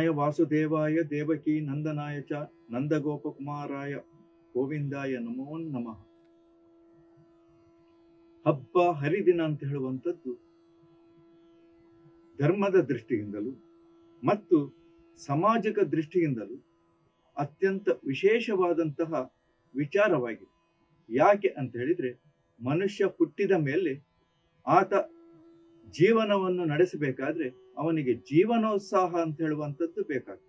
ಕೃಷ್ಣಾಯ ವಾಸುದೇವಾಯ ದೇವಕಿ ನಂದನಾಯ ಚ ನಂದಗೋಪಕುಮಾರಾಯ ಗೋವಿಂದಾಯ ನಮೋ ನಮಃ ಹಬ್ಬ ಹರಿದಿನ ಅಂತ ಹೇಳುವಂಥದ್ದು ಧರ್ಮದ ದೃಷ್ಟಿಯಿಂದಲೂ ಮತ್ತು ಸಾಮಾಜಿಕ ದೃಷ್ಟಿಯಿಂದಲೂ ಅತ್ಯಂತ ವಿಶೇಷವಾದಂತಹ ವಿಚಾರವಾಗಿದೆ ಯಾಕೆ ಅಂತ ಹೇಳಿದ್ರೆ ಮನುಷ್ಯ ಹುಟ್ಟಿದ ಮೇಲೆ ಆತ ಜೀವನವನ್ನು ನಡೆಸಬೇಕಾದ್ರೆ ಅವನಿಗೆ ಜೀವನೋತ್ಸಾಹ ಅಂತ ಹೇಳುವಂಥದ್ದು ಬೇಕಾಗ್ತದೆ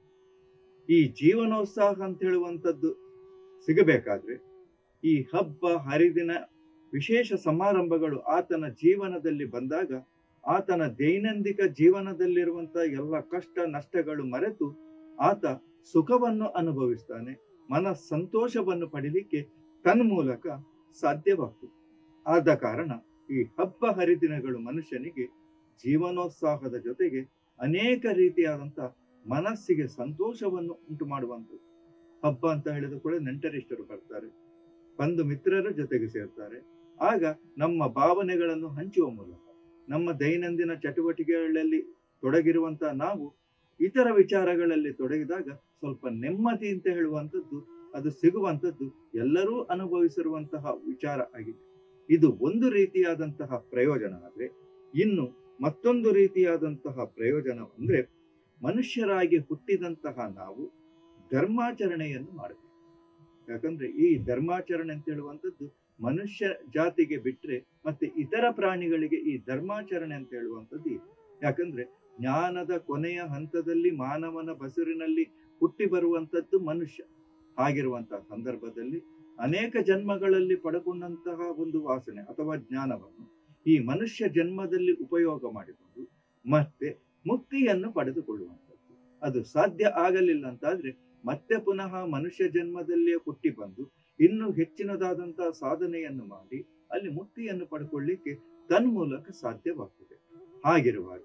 ಈ ಜೀವನೋತ್ಸಾಹ ಅಂತ ಹೇಳುವಂಥದ್ದು ಸಿಗಬೇಕಾದ್ರೆ ಈ ಹಬ್ಬ ಹರಿದಿನ ವಿಶೇಷ ಸಮಾರಂಭಗಳು ಆತನ ಜೀವನದಲ್ಲಿ ಬಂದಾಗ ಆತನ ದೈನಂದಿಕ ಜೀವನದಲ್ಲಿರುವಂತಹ ಎಲ್ಲ ಕಷ್ಟ ನಷ್ಟಗಳು ಮರೆತು ಆತ ಸುಖವನ್ನು ಅನುಭವಿಸ್ತಾನೆ ಮನ ಸಂತೋಷವನ್ನು ಪಡಿಲಿಕ್ಕೆ ತನ್ಮೂಲಕ ಸಾಧ್ಯವಾಗ್ತದೆ ಆದ ಕಾರಣ ಈ ಹಬ್ಬ ಹರಿದಿನಗಳು ಮನುಷ್ಯನಿಗೆ ಜೀವನೋತ್ಸಾಹದ ಜೊತೆಗೆ ಅನೇಕ ರೀತಿಯಾದಂತ ಮನಸ್ಸಿಗೆ ಸಂತೋಷವನ್ನು ಉಂಟು ಮಾಡುವಂಥದ್ದು ಹಬ್ಬ ಅಂತ ಹೇಳಿದ ಕೂಡ ನೆಂಟರಿಷ್ಟರು ಬರ್ತಾರೆ ಬಂಧು ಮಿತ್ರರ ಜೊತೆಗೆ ಸೇರ್ತಾರೆ ಆಗ ನಮ್ಮ ಭಾವನೆಗಳನ್ನು ಹಂಚುವ ಮೂಲಕ ನಮ್ಮ ದೈನಂದಿನ ಚಟುವಟಿಕೆಗಳಲ್ಲಿ ತೊಡಗಿರುವಂತಹ ನಾವು ಇತರ ವಿಚಾರಗಳಲ್ಲಿ ತೊಡಗಿದಾಗ ಸ್ವಲ್ಪ ನೆಮ್ಮದಿ ಅಂತ ಹೇಳುವಂಥದ್ದು ಅದು ಸಿಗುವಂಥದ್ದು ಎಲ್ಲರೂ ಅನುಭವಿಸಿರುವಂತಹ ವಿಚಾರ ಆಗಿದೆ ಇದು ಒಂದು ರೀತಿಯಾದಂತಹ ಪ್ರಯೋಜನ ಆದ್ರೆ ಇನ್ನು ಮತ್ತೊಂದು ರೀತಿಯಾದಂತಹ ಪ್ರಯೋಜನ ಅಂದ್ರೆ ಮನುಷ್ಯರಾಗಿ ಹುಟ್ಟಿದಂತಹ ನಾವು ಧರ್ಮಾಚರಣೆಯನ್ನು ಮಾಡಬೇಕು ಯಾಕಂದ್ರೆ ಈ ಧರ್ಮಾಚರಣೆ ಅಂತ ಹೇಳುವಂಥದ್ದು ಮನುಷ್ಯ ಜಾತಿಗೆ ಬಿಟ್ರೆ ಮತ್ತೆ ಇತರ ಪ್ರಾಣಿಗಳಿಗೆ ಈ ಧರ್ಮಾಚರಣೆ ಅಂತ ಹೇಳುವಂಥದ್ದು ಇದೆ ಯಾಕಂದ್ರೆ ಜ್ಞಾನದ ಕೊನೆಯ ಹಂತದಲ್ಲಿ ಮಾನವನ ಬಸುರಿನಲ್ಲಿ ಹುಟ್ಟಿ ಬರುವಂತದ್ದು ಮನುಷ್ಯ ಹಾಗಿರುವಂತಹ ಸಂದರ್ಭದಲ್ಲಿ ಅನೇಕ ಜನ್ಮಗಳಲ್ಲಿ ಪಡ್ಕೊಂಡಂತಹ ಒಂದು ವಾಸನೆ ಅಥವಾ ಜ್ಞಾನವನ್ನು ಈ ಮನುಷ್ಯ ಜನ್ಮದಲ್ಲಿ ಉಪಯೋಗ ಮಾಡಿಕೊಂಡು ಮತ್ತೆ ಮುಕ್ತಿಯನ್ನು ಪಡೆದುಕೊಳ್ಳುವಂಥದ್ದು ಅದು ಸಾಧ್ಯ ಆಗಲಿಲ್ಲ ಅಂತಾದ್ರೆ ಮತ್ತೆ ಪುನಃ ಮನುಷ್ಯ ಜನ್ಮದಲ್ಲಿಯೇ ಹುಟ್ಟಿ ಬಂದು ಇನ್ನು ಹೆಚ್ಚಿನದಾದಂತಹ ಸಾಧನೆಯನ್ನು ಮಾಡಿ ಅಲ್ಲಿ ಮುಕ್ತಿಯನ್ನು ಪಡ್ಕೊಳ್ಳಿಕ್ಕೆ ತನ್ಮೂಲಕ ಸಾಧ್ಯವಾಗ್ತದೆ ಹಾಗಿರುವಾಗ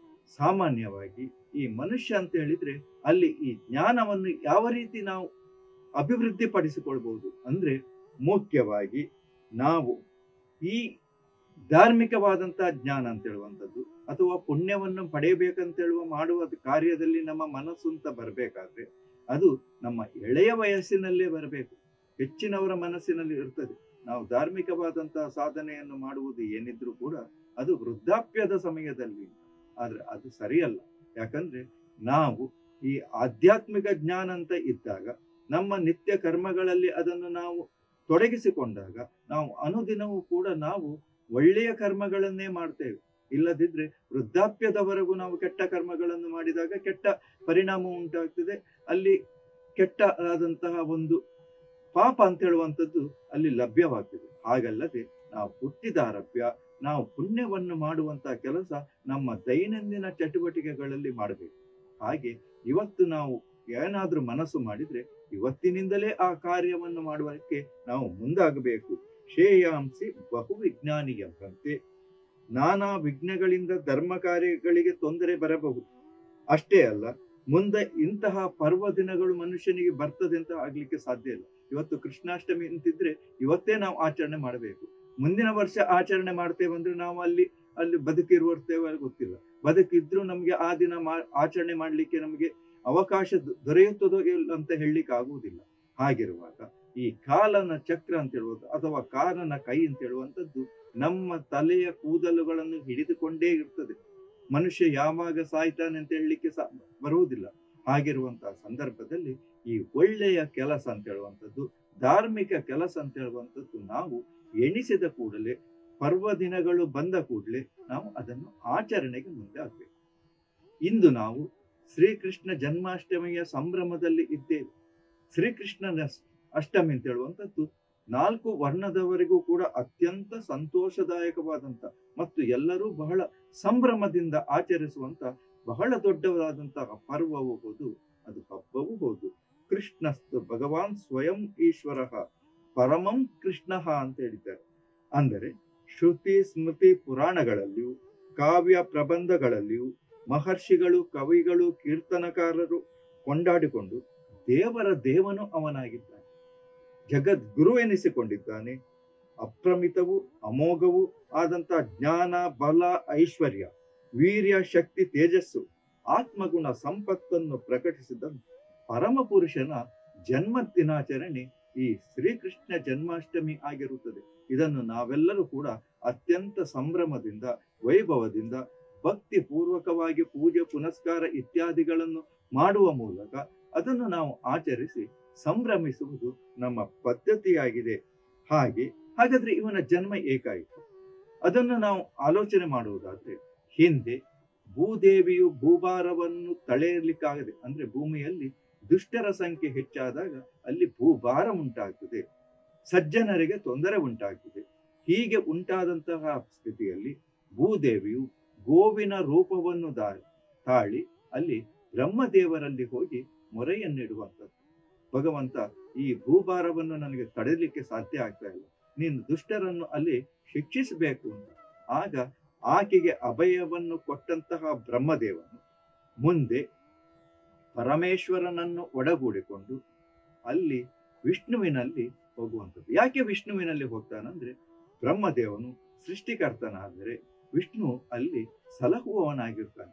ಸಾಮಾನ್ಯವಾಗಿ ಈ ಮನುಷ್ಯ ಅಂತ ಹೇಳಿದ್ರೆ ಅಲ್ಲಿ ಈ ಜ್ಞಾನವನ್ನು ಯಾವ ರೀತಿ ನಾವು ಅಭಿವೃದ್ಧಿ ಪಡಿಸಿಕೊಳ್ಬಹುದು ಅಂದ್ರೆ ಮುಖ್ಯವಾಗಿ ನಾವು ಈ ಧಾರ್ಮಿಕವಾದಂತಹ ಜ್ಞಾನ ಅಂತ ಹೇಳುವಂಥದ್ದು ಅಥವಾ ಪುಣ್ಯವನ್ನು ಪಡೆಯಬೇಕಂತ ಹೇಳುವ ಮಾಡುವ ಕಾರ್ಯದಲ್ಲಿ ನಮ್ಮ ಮನಸ್ಸು ಅಂತ ಬರಬೇಕಾದ್ರೆ ಅದು ನಮ್ಮ ಎಳೆಯ ವಯಸ್ಸಿನಲ್ಲೇ ಬರಬೇಕು ಹೆಚ್ಚಿನವರ ಮನಸ್ಸಿನಲ್ಲಿ ಇರ್ತದೆ ನಾವು ಧಾರ್ಮಿಕವಾದಂತಹ ಸಾಧನೆಯನ್ನು ಮಾಡುವುದು ಏನಿದ್ರು ಕೂಡ ಅದು ವೃದ್ಧಾಪ್ಯದ ಸಮಯದಲ್ಲಿ ಆದ್ರೆ ಅದು ಸರಿಯಲ್ಲ ಯಾಕಂದ್ರೆ ನಾವು ಈ ಆಧ್ಯಾತ್ಮಿಕ ಜ್ಞಾನ ಅಂತ ಇದ್ದಾಗ ನಮ್ಮ ನಿತ್ಯ ಕರ್ಮಗಳಲ್ಲಿ ಅದನ್ನು ನಾವು ತೊಡಗಿಸಿಕೊಂಡಾಗ ನಾವು ಅನುದಿನವೂ ಕೂಡ ನಾವು ಒಳ್ಳೆಯ ಕರ್ಮಗಳನ್ನೇ ಮಾಡ್ತೇವೆ ಇಲ್ಲದಿದ್ರೆ ವೃದ್ಧಾಪ್ಯದವರೆಗೂ ನಾವು ಕೆಟ್ಟ ಕರ್ಮಗಳನ್ನು ಮಾಡಿದಾಗ ಕೆಟ್ಟ ಪರಿಣಾಮ ಉಂಟಾಗ್ತದೆ ಅಲ್ಲಿ ಕೆಟ್ಟ ಆದಂತಹ ಒಂದು ಪಾಪ ಅಂತ ಹೇಳುವಂಥದ್ದು ಅಲ್ಲಿ ಲಭ್ಯವಾಗ್ತದೆ ಹಾಗಲ್ಲದೆ ನಾವು ಹುಟ್ಟಿದಾರಭ್ಯ ನಾವು ಪುಣ್ಯವನ್ನು ಮಾಡುವಂತಹ ಕೆಲಸ ನಮ್ಮ ದೈನಂದಿನ ಚಟುವಟಿಕೆಗಳಲ್ಲಿ ಮಾಡಬೇಕು ಹಾಗೆ ಇವತ್ತು ನಾವು ಏನಾದ್ರೂ ಮನಸ್ಸು ಮಾಡಿದ್ರೆ ಇವತ್ತಿನಿಂದಲೇ ಆ ಕಾರ್ಯವನ್ನು ಮಾಡುವುದಕ್ಕೆ ನಾವು ಮುಂದಾಗಬೇಕು ಶ್ರೇಯಾಂಸಿ ಬಹು ವಿಜ್ಞಾನಿಯಂತೆ ನಾನಾ ವಿಘ್ನಗಳಿಂದ ಧರ್ಮ ಕಾರ್ಯಗಳಿಗೆ ತೊಂದರೆ ಬರಬಹುದು ಅಷ್ಟೇ ಅಲ್ಲ ಮುಂದೆ ಇಂತಹ ಪರ್ವ ದಿನಗಳು ಮನುಷ್ಯನಿಗೆ ಬರ್ತದೆ ಅಂತ ಆಗ್ಲಿಕ್ಕೆ ಸಾಧ್ಯ ಇಲ್ಲ ಇವತ್ತು ಕೃಷ್ಣಾಷ್ಟಮಿ ಅಂತಿದ್ರೆ ಇವತ್ತೇ ನಾವು ಆಚರಣೆ ಮಾಡಬೇಕು ಮುಂದಿನ ವರ್ಷ ಆಚರಣೆ ಮಾಡ್ತೇವೆ ಅಂದ್ರೆ ನಾವು ಅಲ್ಲಿ ಅಲ್ಲಿ ಬದುಕಿರುವರ್ತೇವೆ ಗೊತ್ತಿಲ್ಲ ಬದುಕಿದ್ರು ನಮ್ಗೆ ಆ ದಿನ ಮಾ ಆಚರಣೆ ಮಾಡ್ಲಿಕ್ಕೆ ನಮಗೆ ಅವಕಾಶ ದೊರೆಯುತ್ತದೋ ಇಲ್ಲ ಅಂತ ಹೇಳಲಿಕ್ಕೆ ಆಗುವುದಿಲ್ಲ ಹಾಗಿರುವಾಗ ಈ ಕಾಲನ ಚಕ್ರ ಅಂತ ಹೇಳುವುದು ಅಥವಾ ಕಾಲನ ಕೈ ಅಂತ ಹೇಳುವಂಥದ್ದು ನಮ್ಮ ತಲೆಯ ಕೂದಲುಗಳನ್ನು ಹಿಡಿದುಕೊಂಡೇ ಇರ್ತದೆ ಮನುಷ್ಯ ಯಾವಾಗ ಸಾಯ್ತಾನೆ ಅಂತ ಹೇಳಲಿಕ್ಕೆ ಸಾ ಬರುವುದಿಲ್ಲ ಹಾಗಿರುವಂತಹ ಸಂದರ್ಭದಲ್ಲಿ ಈ ಒಳ್ಳೆಯ ಕೆಲಸ ಅಂತ ಹೇಳುವಂಥದ್ದು ಧಾರ್ಮಿಕ ಕೆಲಸ ಅಂತ ಹೇಳುವಂಥದ್ದು ನಾವು ಎಣಿಸಿದ ಕೂಡಲೇ ಪರ್ವ ದಿನಗಳು ಬಂದ ಕೂಡಲೇ ನಾವು ಅದನ್ನು ಆಚರಣೆಗೆ ಮುಂದೆ ಆಗ್ಬೇಕು ಇಂದು ನಾವು ಶ್ರೀಕೃಷ್ಣ ಜನ್ಮಾಷ್ಟಮಿಯ ಸಂಭ್ರಮದಲ್ಲಿ ಇದ್ದೇವೆ ಶ್ರೀಕೃಷ್ಣನ ಅಷ್ಟಮಿ ಅಂತ ಹೇಳುವಂಥದ್ದು ನಾಲ್ಕು ವರ್ಣದವರೆಗೂ ಕೂಡ ಅತ್ಯಂತ ಸಂತೋಷದಾಯಕವಾದಂತ ಮತ್ತು ಎಲ್ಲರೂ ಬಹಳ ಸಂಭ್ರಮದಿಂದ ಆಚರಿಸುವಂತ ಬಹಳ ದೊಡ್ಡದಾದಂತಹ ಪರ್ವವು ಹೌದು ಅದು ಹಬ್ಬವೂ ಹೌದು ಕೃಷ್ಣಸ್ತು ಭಗವಾನ್ ಸ್ವಯಂ ಈಶ್ವರ ಪರಮಂ ಕೃಷ್ಣ ಅಂತ ಹೇಳಿದ್ದಾರೆ ಅಂದರೆ ಶ್ರುತಿ ಸ್ಮೃತಿ ಪುರಾಣಗಳಲ್ಲಿಯೂ ಕಾವ್ಯ ಪ್ರಬಂಧಗಳಲ್ಲಿಯೂ ಮಹರ್ಷಿಗಳು ಕವಿಗಳು ಕೀರ್ತನಕಾರರು ಕೊಂಡಾಡಿಕೊಂಡು ದೇವರ ದೇವನು ಅವನಾಗಿದ್ದಾನೆ ಜಗದ್ಗುರು ಎನಿಸಿಕೊಂಡಿದ್ದಾನೆ ಅಪ್ರಮಿತವು ಅಮೋಘವೂ ಆದಂತ ಜ್ಞಾನ ಬಲ ಐಶ್ವರ್ಯ ವೀರ್ಯ ಶಕ್ತಿ ತೇಜಸ್ಸು ಆತ್ಮಗುಣ ಸಂಪತ್ತನ್ನು ಪ್ರಕಟಿಸಿದ ಪರಮ ಪುರುಷನ ಜನ್ಮ ದಿನಾಚರಣೆ ಈ ಶ್ರೀಕೃಷ್ಣ ಜನ್ಮಾಷ್ಟಮಿ ಆಗಿರುತ್ತದೆ ಇದನ್ನು ನಾವೆಲ್ಲರೂ ಕೂಡ ಅತ್ಯಂತ ಸಂಭ್ರಮದಿಂದ ವೈಭವದಿಂದ ಭಕ್ತಿ ಪೂರ್ವಕವಾಗಿ ಪೂಜೆ ಪುನಸ್ಕಾರ ಇತ್ಯಾದಿಗಳನ್ನು ಮಾಡುವ ಮೂಲಕ ಅದನ್ನು ನಾವು ಆಚರಿಸಿ ಸಂಭ್ರಮಿಸುವುದು ನಮ್ಮ ಪದ್ಧತಿಯಾಗಿದೆ ಹಾಗೆ ಹಾಗಾದ್ರೆ ಇವನ ಜನ್ಮ ಏಕಾಯಿತು ಅದನ್ನು ನಾವು ಆಲೋಚನೆ ಮಾಡುವುದಾದ್ರೆ ಹಿಂದೆ ಭೂದೇವಿಯು ಭೂಭಾರವನ್ನು ತಳೆಯಲಿಕ್ಕಾಗದೆ ಅಂದ್ರೆ ಭೂಮಿಯಲ್ಲಿ ದುಷ್ಟರ ಸಂಖ್ಯೆ ಹೆಚ್ಚಾದಾಗ ಅಲ್ಲಿ ಭೂಭಾರ ಉಂಟಾಗ್ತದೆ ಸಜ್ಜನರಿಗೆ ತೊಂದರೆ ಉಂಟಾಗ್ತದೆ ಹೀಗೆ ಉಂಟಾದಂತಹ ಸ್ಥಿತಿಯಲ್ಲಿ ಭೂದೇವಿಯು ಗೋವಿನ ರೂಪವನ್ನು ದಾ ತಾಳಿ ಅಲ್ಲಿ ಬ್ರಹ್ಮದೇವರಲ್ಲಿ ಹೋಗಿ ಮೊರೆಯನ್ನಿಡುವಂಥದ್ದು ಭಗವಂತ ಈ ಭೂಭಾರವನ್ನು ನನಗೆ ತಡೆಯಲಿಕ್ಕೆ ಸಾಧ್ಯ ಆಗ್ತಾ ಇಲ್ಲ ನೀನು ದುಷ್ಟರನ್ನು ಅಲ್ಲಿ ಶಿಕ್ಷಿಸಬೇಕು ಅಂತ ಆಗ ಆಕೆಗೆ ಅಭಯವನ್ನು ಕೊಟ್ಟಂತಹ ಬ್ರಹ್ಮದೇವನು ಮುಂದೆ ಪರಮೇಶ್ವರನನ್ನು ಒಡಗೂಡಿಕೊಂಡು ಅಲ್ಲಿ ವಿಷ್ಣುವಿನಲ್ಲಿ ಹೋಗುವಂಥದ್ದು ಯಾಕೆ ವಿಷ್ಣುವಿನಲ್ಲಿ ಹೋಗ್ತಾನಂದ್ರೆ ಬ್ರಹ್ಮದೇವನು ಸೃಷ್ಟಿಕರ್ತನಾದರೆ ವಿಷ್ಣು ಅಲ್ಲಿ ಸಲಹುವವನಾಗಿರ್ತಾನೆ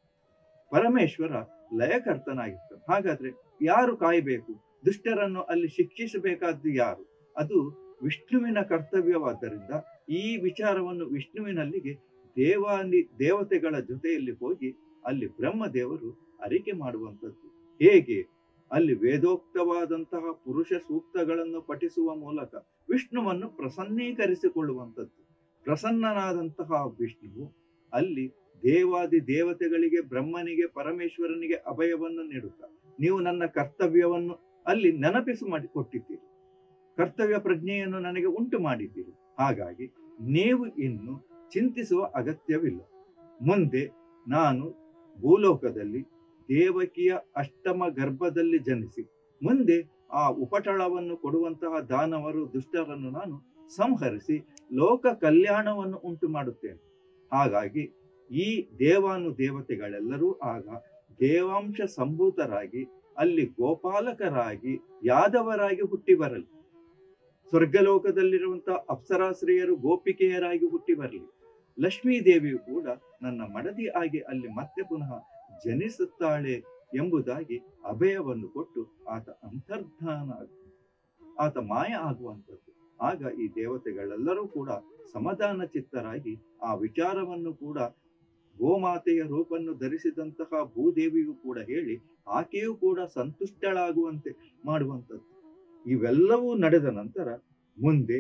ಪರಮೇಶ್ವರ ಲಯಕರ್ತನಾಗಿರ್ತಾನೆ ಹಾಗಾದ್ರೆ ಯಾರು ಕಾಯಬೇಕು ದುಷ್ಟರನ್ನು ಅಲ್ಲಿ ಶಿಕ್ಷಿಸಬೇಕಾದ್ದು ಯಾರು ಅದು ವಿಷ್ಣುವಿನ ಕರ್ತವ್ಯವಾದ್ದರಿಂದ ಈ ವಿಚಾರವನ್ನು ವಿಷ್ಣುವಿನಲ್ಲಿಗೆ ದೇವಾನಿ ದೇವತೆಗಳ ಜೊತೆಯಲ್ಲಿ ಹೋಗಿ ಅಲ್ಲಿ ಬ್ರಹ್ಮದೇವರು ಅರಿಕೆ ಮಾಡುವಂಥದ್ದು ಹೇಗೆ ಅಲ್ಲಿ ವೇದೋಕ್ತವಾದಂತಹ ಪುರುಷ ಸೂಕ್ತಗಳನ್ನು ಪಠಿಸುವ ಮೂಲಕ ವಿಷ್ಣುವನ್ನು ಪ್ರಸನ್ನೀಕರಿಸಿಕೊಳ್ಳುವಂಥದ್ದು ಪ್ರಸನ್ನನಾದಂತಹ ವಿಷ್ಣುವು ಅಲ್ಲಿ ದೇವಾದಿ ದೇವತೆಗಳಿಗೆ ಬ್ರಹ್ಮನಿಗೆ ಪರಮೇಶ್ವರನಿಗೆ ಅಭಯವನ್ನು ನೀಡುತ್ತಾ ನೀವು ನನ್ನ ಕರ್ತವ್ಯವನ್ನು ಅಲ್ಲಿ ನೆನಪಿಸಿ ಮಾಡಿ ಕೊಟ್ಟಿದ್ದೀರಿ ಕರ್ತವ್ಯ ಪ್ರಜ್ಞೆಯನ್ನು ನನಗೆ ಉಂಟು ಮಾಡಿದ್ದೀರಿ ಹಾಗಾಗಿ ನೀವು ಇನ್ನು ಚಿಂತಿಸುವ ಅಗತ್ಯವಿಲ್ಲ ಮುಂದೆ ನಾನು ಭೂಲೋಕದಲ್ಲಿ ದೇವಕಿಯ ಅಷ್ಟಮ ಗರ್ಭದಲ್ಲಿ ಜನಿಸಿ ಮುಂದೆ ಆ ಉಪಟಳವನ್ನು ಕೊಡುವಂತಹ ದಾನವರು ದುಷ್ಟರನ್ನು ನಾನು ಸಂಹರಿಸಿ ಲೋಕ ಕಲ್ಯಾಣವನ್ನು ಉಂಟು ಮಾಡುತ್ತೇನೆ ಹಾಗಾಗಿ ಈ ದೇವಾನು ದೇವತೆಗಳೆಲ್ಲರೂ ಆಗ ದೇವಾಂಶ ಸಂಭೂತರಾಗಿ ಅಲ್ಲಿ ಗೋಪಾಲಕರಾಗಿ ಯಾದವರಾಗಿ ಹುಟ್ಟಿ ಬರಲಿ ಸ್ವರ್ಗಲೋಕದಲ್ಲಿರುವಂತಹ ಅಪ್ಸರಾಶ್ರೀಯರು ಗೋಪಿಕೆಯರಾಗಿ ಹುಟ್ಟಿ ಬರಲಿ ಲಕ್ಷ್ಮೀ ದೇವಿಯು ಕೂಡ ನನ್ನ ಮಡದಿ ಆಗಿ ಅಲ್ಲಿ ಮತ್ತೆ ಪುನಃ ಜನಿಸುತ್ತಾಳೆ ಎಂಬುದಾಗಿ ಅಭಯವನ್ನು ಕೊಟ್ಟು ಆತ ಅಂತರ್ಧಾನ ಆಗ- ಆತ ಮಾಯ ಆಗುವಂಥದ್ದು ಆಗ ಈ ದೇವತೆಗಳೆಲ್ಲರೂ ಕೂಡ ಸಮಾಧಾನ ಚಿತ್ತರಾಗಿ ಆ ವಿಚಾರವನ್ನು ಕೂಡ ಗೋಮಾತೆಯ ರೂಪನ್ನು ಧರಿಸಿದಂತಹ ಭೂದೇವಿಯು ಕೂಡ ಹೇಳಿ ಆಕೆಯೂ ಕೂಡ ಸಂತುಷ್ಟಳಾಗುವಂತೆ ಮಾಡುವಂಥದ್ದು ಇವೆಲ್ಲವೂ ನಡೆದ ನಂತರ ಮುಂದೆ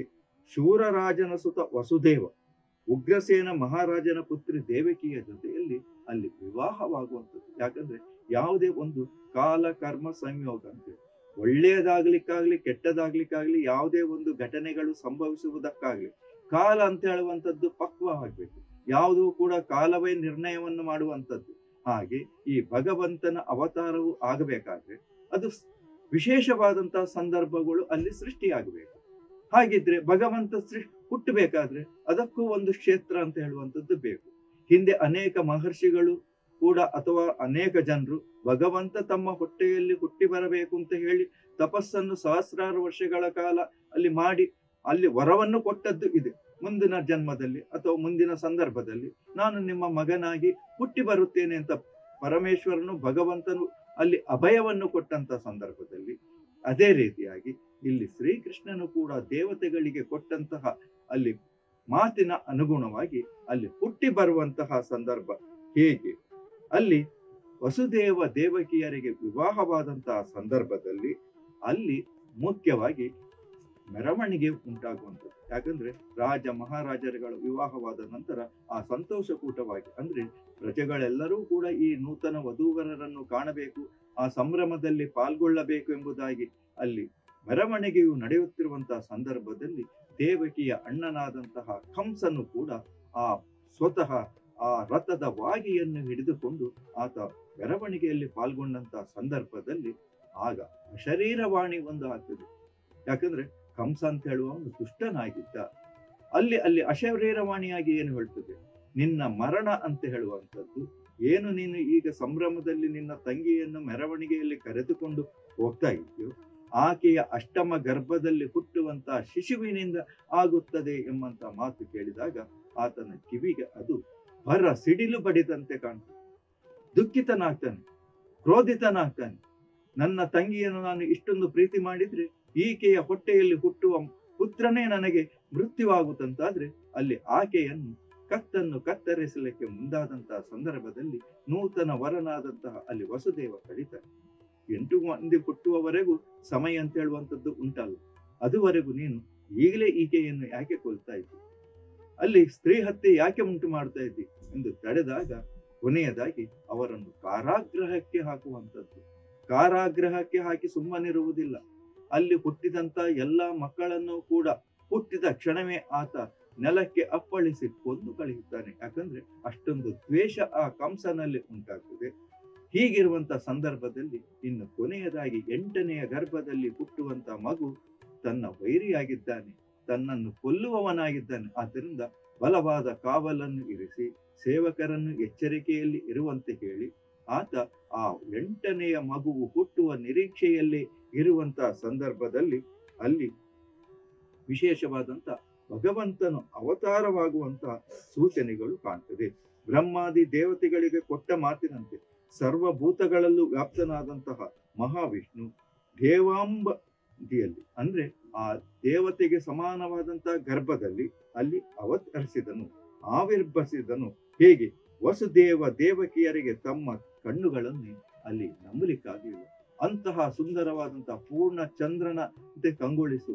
ಶೂರರಾಜನ ಸುತ ವಸುದೇವ ಉಗ್ರಸೇನ ಮಹಾರಾಜನ ಪುತ್ರಿ ದೇವಕಿಯ ಜೊತೆಯಲ್ಲಿ ಅಲ್ಲಿ ವಿವಾಹವಾಗುವಂಥದ್ದು ಯಾಕಂದ್ರೆ ಯಾವುದೇ ಒಂದು ಕಾಲ ಕರ್ಮ ಸಂಯೋಗ ಅಂತ ಒಳ್ಳೆಯದಾಗ್ಲಿಕ್ಕಾಗ್ಲಿ ಕೆಟ್ಟದಾಗ್ಲಿಕ್ಕಾಗ್ಲಿ ಯಾವುದೇ ಒಂದು ಘಟನೆಗಳು ಸಂಭವಿಸುವುದಕ್ಕಾಗ್ಲಿ ಕಾಲ ಅಂತ ಹೇಳುವಂಥದ್ದು ಪಕ್ವವಾಗಬೇಕು ಯಾವುದೂ ಕೂಡ ಕಾಲವೇ ನಿರ್ಣಯವನ್ನು ಮಾಡುವಂಥದ್ದು ಹಾಗೆ ಈ ಭಗವಂತನ ಅವತಾರವು ಆಗಬೇಕಾದ್ರೆ ಅದು ಸ್- ವಿಶೇಷವಾದಂತಹ ಸಂದರ್ಭಗಳು ಅಲ್ಲಿ ಸೃಷ್ಟಿಯಾಗಬೇಕು ಹಾಗಿದ್ರೆ ಭಗವಂತ ಸೃಷ್ಟಿ ಹುಟ್ಟಬೇಕಾದ್ರೆ ಅದಕ್ಕೂ ಒಂದು ಕ್ಷೇತ್ರ ಅಂತ ಹೇಳುವಂಥದ್ದು ಬೇಕು ಹಿಂದೆ ಅನೇಕ ಮಹರ್ಷಿಗಳು ಕೂಡ ಅಥವಾ ಅನೇಕ ಜನರು ಭಗವಂತ ತಮ್ಮ ಹೊಟ್ಟೆಯಲ್ಲಿ ಹುಟ್ಟಿ ಬರಬೇಕು ಅಂತ ಹೇಳಿ ತಪಸ್ಸನ್ನು ಸಹಸ್ರಾರು ವರ್ಷಗಳ ಕಾಲ ಅಲ್ಲಿ ಮಾಡಿ ಅಲ್ಲಿ ವರವನ್ನು ಕೊಟ್ಟದ್ದು ಇದೆ ಮುಂದಿನ ಜನ್ಮದಲ್ಲಿ ಅಥವಾ ಮುಂದಿನ ಸಂದರ್ಭದಲ್ಲಿ ನಾನು ನಿಮ್ಮ ಮಗನಾಗಿ ಹುಟ್ಟಿ ಬರುತ್ತೇನೆ ಅಂತ ಪರಮೇಶ್ವರನು ಭಗವಂತನು ಅಲ್ಲಿ ಅಭಯವನ್ನು ಕೊಟ್ಟಂತ ಸಂದರ್ಭದಲ್ಲಿ ಅದೇ ರೀತಿಯಾಗಿ ಇಲ್ಲಿ ಶ್ರೀಕೃಷ್ಣನು ಕೂಡ ದೇವತೆಗಳಿಗೆ ಕೊಟ್ಟಂತಹ ಅಲ್ಲಿ ಮಾತಿನ ಅನುಗುಣವಾಗಿ ಅಲ್ಲಿ ಹುಟ್ಟಿ ಬರುವಂತಹ ಸಂದರ್ಭ ಹೇಗೆ ಅಲ್ಲಿ ವಸುದೇವ ದೇವಕಿಯರಿಗೆ ವಿವಾಹವಾದಂತಹ ಸಂದರ್ಭದಲ್ಲಿ ಅಲ್ಲಿ ಮುಖ್ಯವಾಗಿ ಮೆರವಣಿಗೆ ಉಂಟಾಗುವಂಥದ್ದು ಯಾಕಂದ್ರೆ ರಾಜ ಮಹಾರಾಜರುಗಳ ವಿವಾಹವಾದ ನಂತರ ಆ ಸಂತೋಷಕೂಟವಾಗಿ ಅಂದ್ರೆ ಪ್ರಜೆಗಳೆಲ್ಲರೂ ಕೂಡ ಈ ನೂತನ ವಧೂವರರನ್ನು ಕಾಣಬೇಕು ಆ ಸಂಭ್ರಮದಲ್ಲಿ ಪಾಲ್ಗೊಳ್ಳಬೇಕು ಎಂಬುದಾಗಿ ಅಲ್ಲಿ ಮೆರವಣಿಗೆಯು ನಡೆಯುತ್ತಿರುವಂತಹ ಸಂದರ್ಭದಲ್ಲಿ ದೇವಕಿಯ ಅಣ್ಣನಾದಂತಹ ಕಂಸನು ಕೂಡ ಆ ಸ್ವತಃ ಆ ರಥದ ವಾಗಿಯನ್ನು ಹಿಡಿದುಕೊಂಡು ಆತ ಮೆರವಣಿಗೆಯಲ್ಲಿ ಪಾಲ್ಗೊಂಡಂತಹ ಸಂದರ್ಭದಲ್ಲಿ ಆಗ ಶರೀರವಾಣಿ ಒಂದು ಆಗ್ತದೆ ಯಾಕಂದ್ರೆ ಕಂಸ ಅಂತ ಹೇಳುವ ಒಂದು ದುಷ್ಟನಾಗಿದ್ದ ಅಲ್ಲಿ ಅಲ್ಲಿ ಅಶರೀರವಾಣಿಯಾಗಿ ಏನು ಹೇಳ್ತದೆ ನಿನ್ನ ಮರಣ ಅಂತ ಹೇಳುವಂಥದ್ದು ಏನು ನೀನು ಈಗ ಸಂಭ್ರಮದಲ್ಲಿ ನಿನ್ನ ತಂಗಿಯನ್ನು ಮೆರವಣಿಗೆಯಲ್ಲಿ ಕರೆದುಕೊಂಡು ಹೋಗ್ತಾ ಇದ್ಯೋ ಆಕೆಯ ಅಷ್ಟಮ ಗರ್ಭದಲ್ಲಿ ಹುಟ್ಟುವಂತಹ ಶಿಶುವಿನಿಂದ ಆಗುತ್ತದೆ ಎಂಬಂತ ಮಾತು ಕೇಳಿದಾಗ ಆತನ ಕಿವಿಗೆ ಅದು ಭರ ಸಿಡಿಲು ಬಡಿದಂತೆ ಕಾಣ್ತದೆ ದುಃಖಿತನಾಗ್ತಾನೆ ಕ್ರೋಧಿತನಾಗ್ತಾನೆ ನನ್ನ ತಂಗಿಯನ್ನು ನಾನು ಇಷ್ಟೊಂದು ಪ್ರೀತಿ ಮಾಡಿದ್ರೆ ಈಕೆಯ ಹೊಟ್ಟೆಯಲ್ಲಿ ಹುಟ್ಟುವ ಪುತ್ರನೇ ನನಗೆ ಮೃತ್ಯುವಾಗುತ್ತಂತಾದ್ರೆ ಅಲ್ಲಿ ಆಕೆಯನ್ನು ಕತ್ತನ್ನು ಕತ್ತರಿಸಲಿಕ್ಕೆ ಮುಂದಾದಂತಹ ಸಂದರ್ಭದಲ್ಲಿ ನೂತನ ವರನಾದಂತಹ ಅಲ್ಲಿ ವಸುದೇವ ಕಡಿತಾನೆ ಎಂಟು ಮಂದಿ ಹುಟ್ಟುವವರೆಗೂ ಸಮಯ ಅಂತ ಹೇಳುವಂಥದ್ದು ಉಂಟಲ್ಲ ಅದುವರೆಗೂ ನೀನು ಈಗಲೇ ಈಕೆಯನ್ನು ಯಾಕೆ ಕೊಲ್ತಾ ಇದ್ದಿ ಅಲ್ಲಿ ಸ್ತ್ರೀ ಹತ್ಯೆ ಯಾಕೆ ಉಂಟು ಮಾಡ್ತಾ ಇದ್ದಿ ಎಂದು ತಡೆದಾಗ ಕೊನೆಯದಾಗಿ ಅವರನ್ನು ಕಾರಾಗೃಹಕ್ಕೆ ಹಾಕುವಂಥದ್ದು ಕಾರಾಗೃಹಕ್ಕೆ ಹಾಕಿ ಸುಮ್ಮನಿರುವುದಿಲ್ಲ ಅಲ್ಲಿ ಹುಟ್ಟಿದಂತ ಎಲ್ಲಾ ಮಕ್ಕಳನ್ನು ಕೂಡ ಹುಟ್ಟಿದ ಕ್ಷಣವೇ ಆತ ನೆಲಕ್ಕೆ ಅಪ್ಪಳಿಸಿ ಕೊಂದು ಕಳೆಯುತ್ತಾನೆ ಯಾಕಂದ್ರೆ ಅಷ್ಟೊಂದು ದ್ವೇಷ ಆ ಕಂಸನಲ್ಲಿ ಉಂಟಾಗ್ತದೆ ಹೀಗಿರುವಂತ ಸಂದರ್ಭದಲ್ಲಿ ಇನ್ನು ಕೊನೆಯದಾಗಿ ಎಂಟನೆಯ ಗರ್ಭದಲ್ಲಿ ಹುಟ್ಟುವಂತ ಮಗು ತನ್ನ ವೈರಿಯಾಗಿದ್ದಾನೆ ತನ್ನನ್ನು ಕೊಲ್ಲುವವನಾಗಿದ್ದಾನೆ ಆದ್ದರಿಂದ ಬಲವಾದ ಕಾವಲನ್ನು ಇರಿಸಿ ಸೇವಕರನ್ನು ಎಚ್ಚರಿಕೆಯಲ್ಲಿ ಇರುವಂತೆ ಹೇಳಿ ಆತ ಆ ಎಂಟನೆಯ ಮಗುವು ಹುಟ್ಟುವ ನಿರೀಕ್ಷೆಯಲ್ಲಿ ಇರುವಂತಹ ಸಂದರ್ಭದಲ್ಲಿ ಅಲ್ಲಿ ವಿಶೇಷವಾದಂತ ಭಗವಂತನು ಅವತಾರವಾಗುವಂತಹ ಸೂಚನೆಗಳು ಕಾಣ್ತದೆ ಬ್ರಹ್ಮಾದಿ ದೇವತೆಗಳಿಗೆ ಕೊಟ್ಟ ಮಾತಿನಂತೆ ಸರ್ವಭೂತಗಳಲ್ಲೂ ವ್ಯಾಪ್ತನಾದಂತಹ ಮಹಾವಿಷ್ಣು ದೇವಾಂಬದಿಯಲ್ಲಿ ಅಂದ್ರೆ ಆ ದೇವತೆಗೆ ಸಮಾನವಾದಂತಹ ಗರ್ಭದಲ್ಲಿ ಅಲ್ಲಿ ಅವತರಿಸಿದನು ಆವಿರ್ಭಸಿದನು ಹೇಗೆ ವಸುದೇವ ದೇವಕಿಯರಿಗೆ ತಮ್ಮ ಕಣ್ಣುಗಳನ್ನು ಅಲ್ಲಿ ನಂಬಲಿಕ್ಕಾಗಲಿಲ್ಲ ಅಂತಹ ಸುಂದರವಾದಂತಹ ಪೂರ್ಣ ಚಂದ್ರನಂತೆ ಕಂಗೊಳಿಸುವ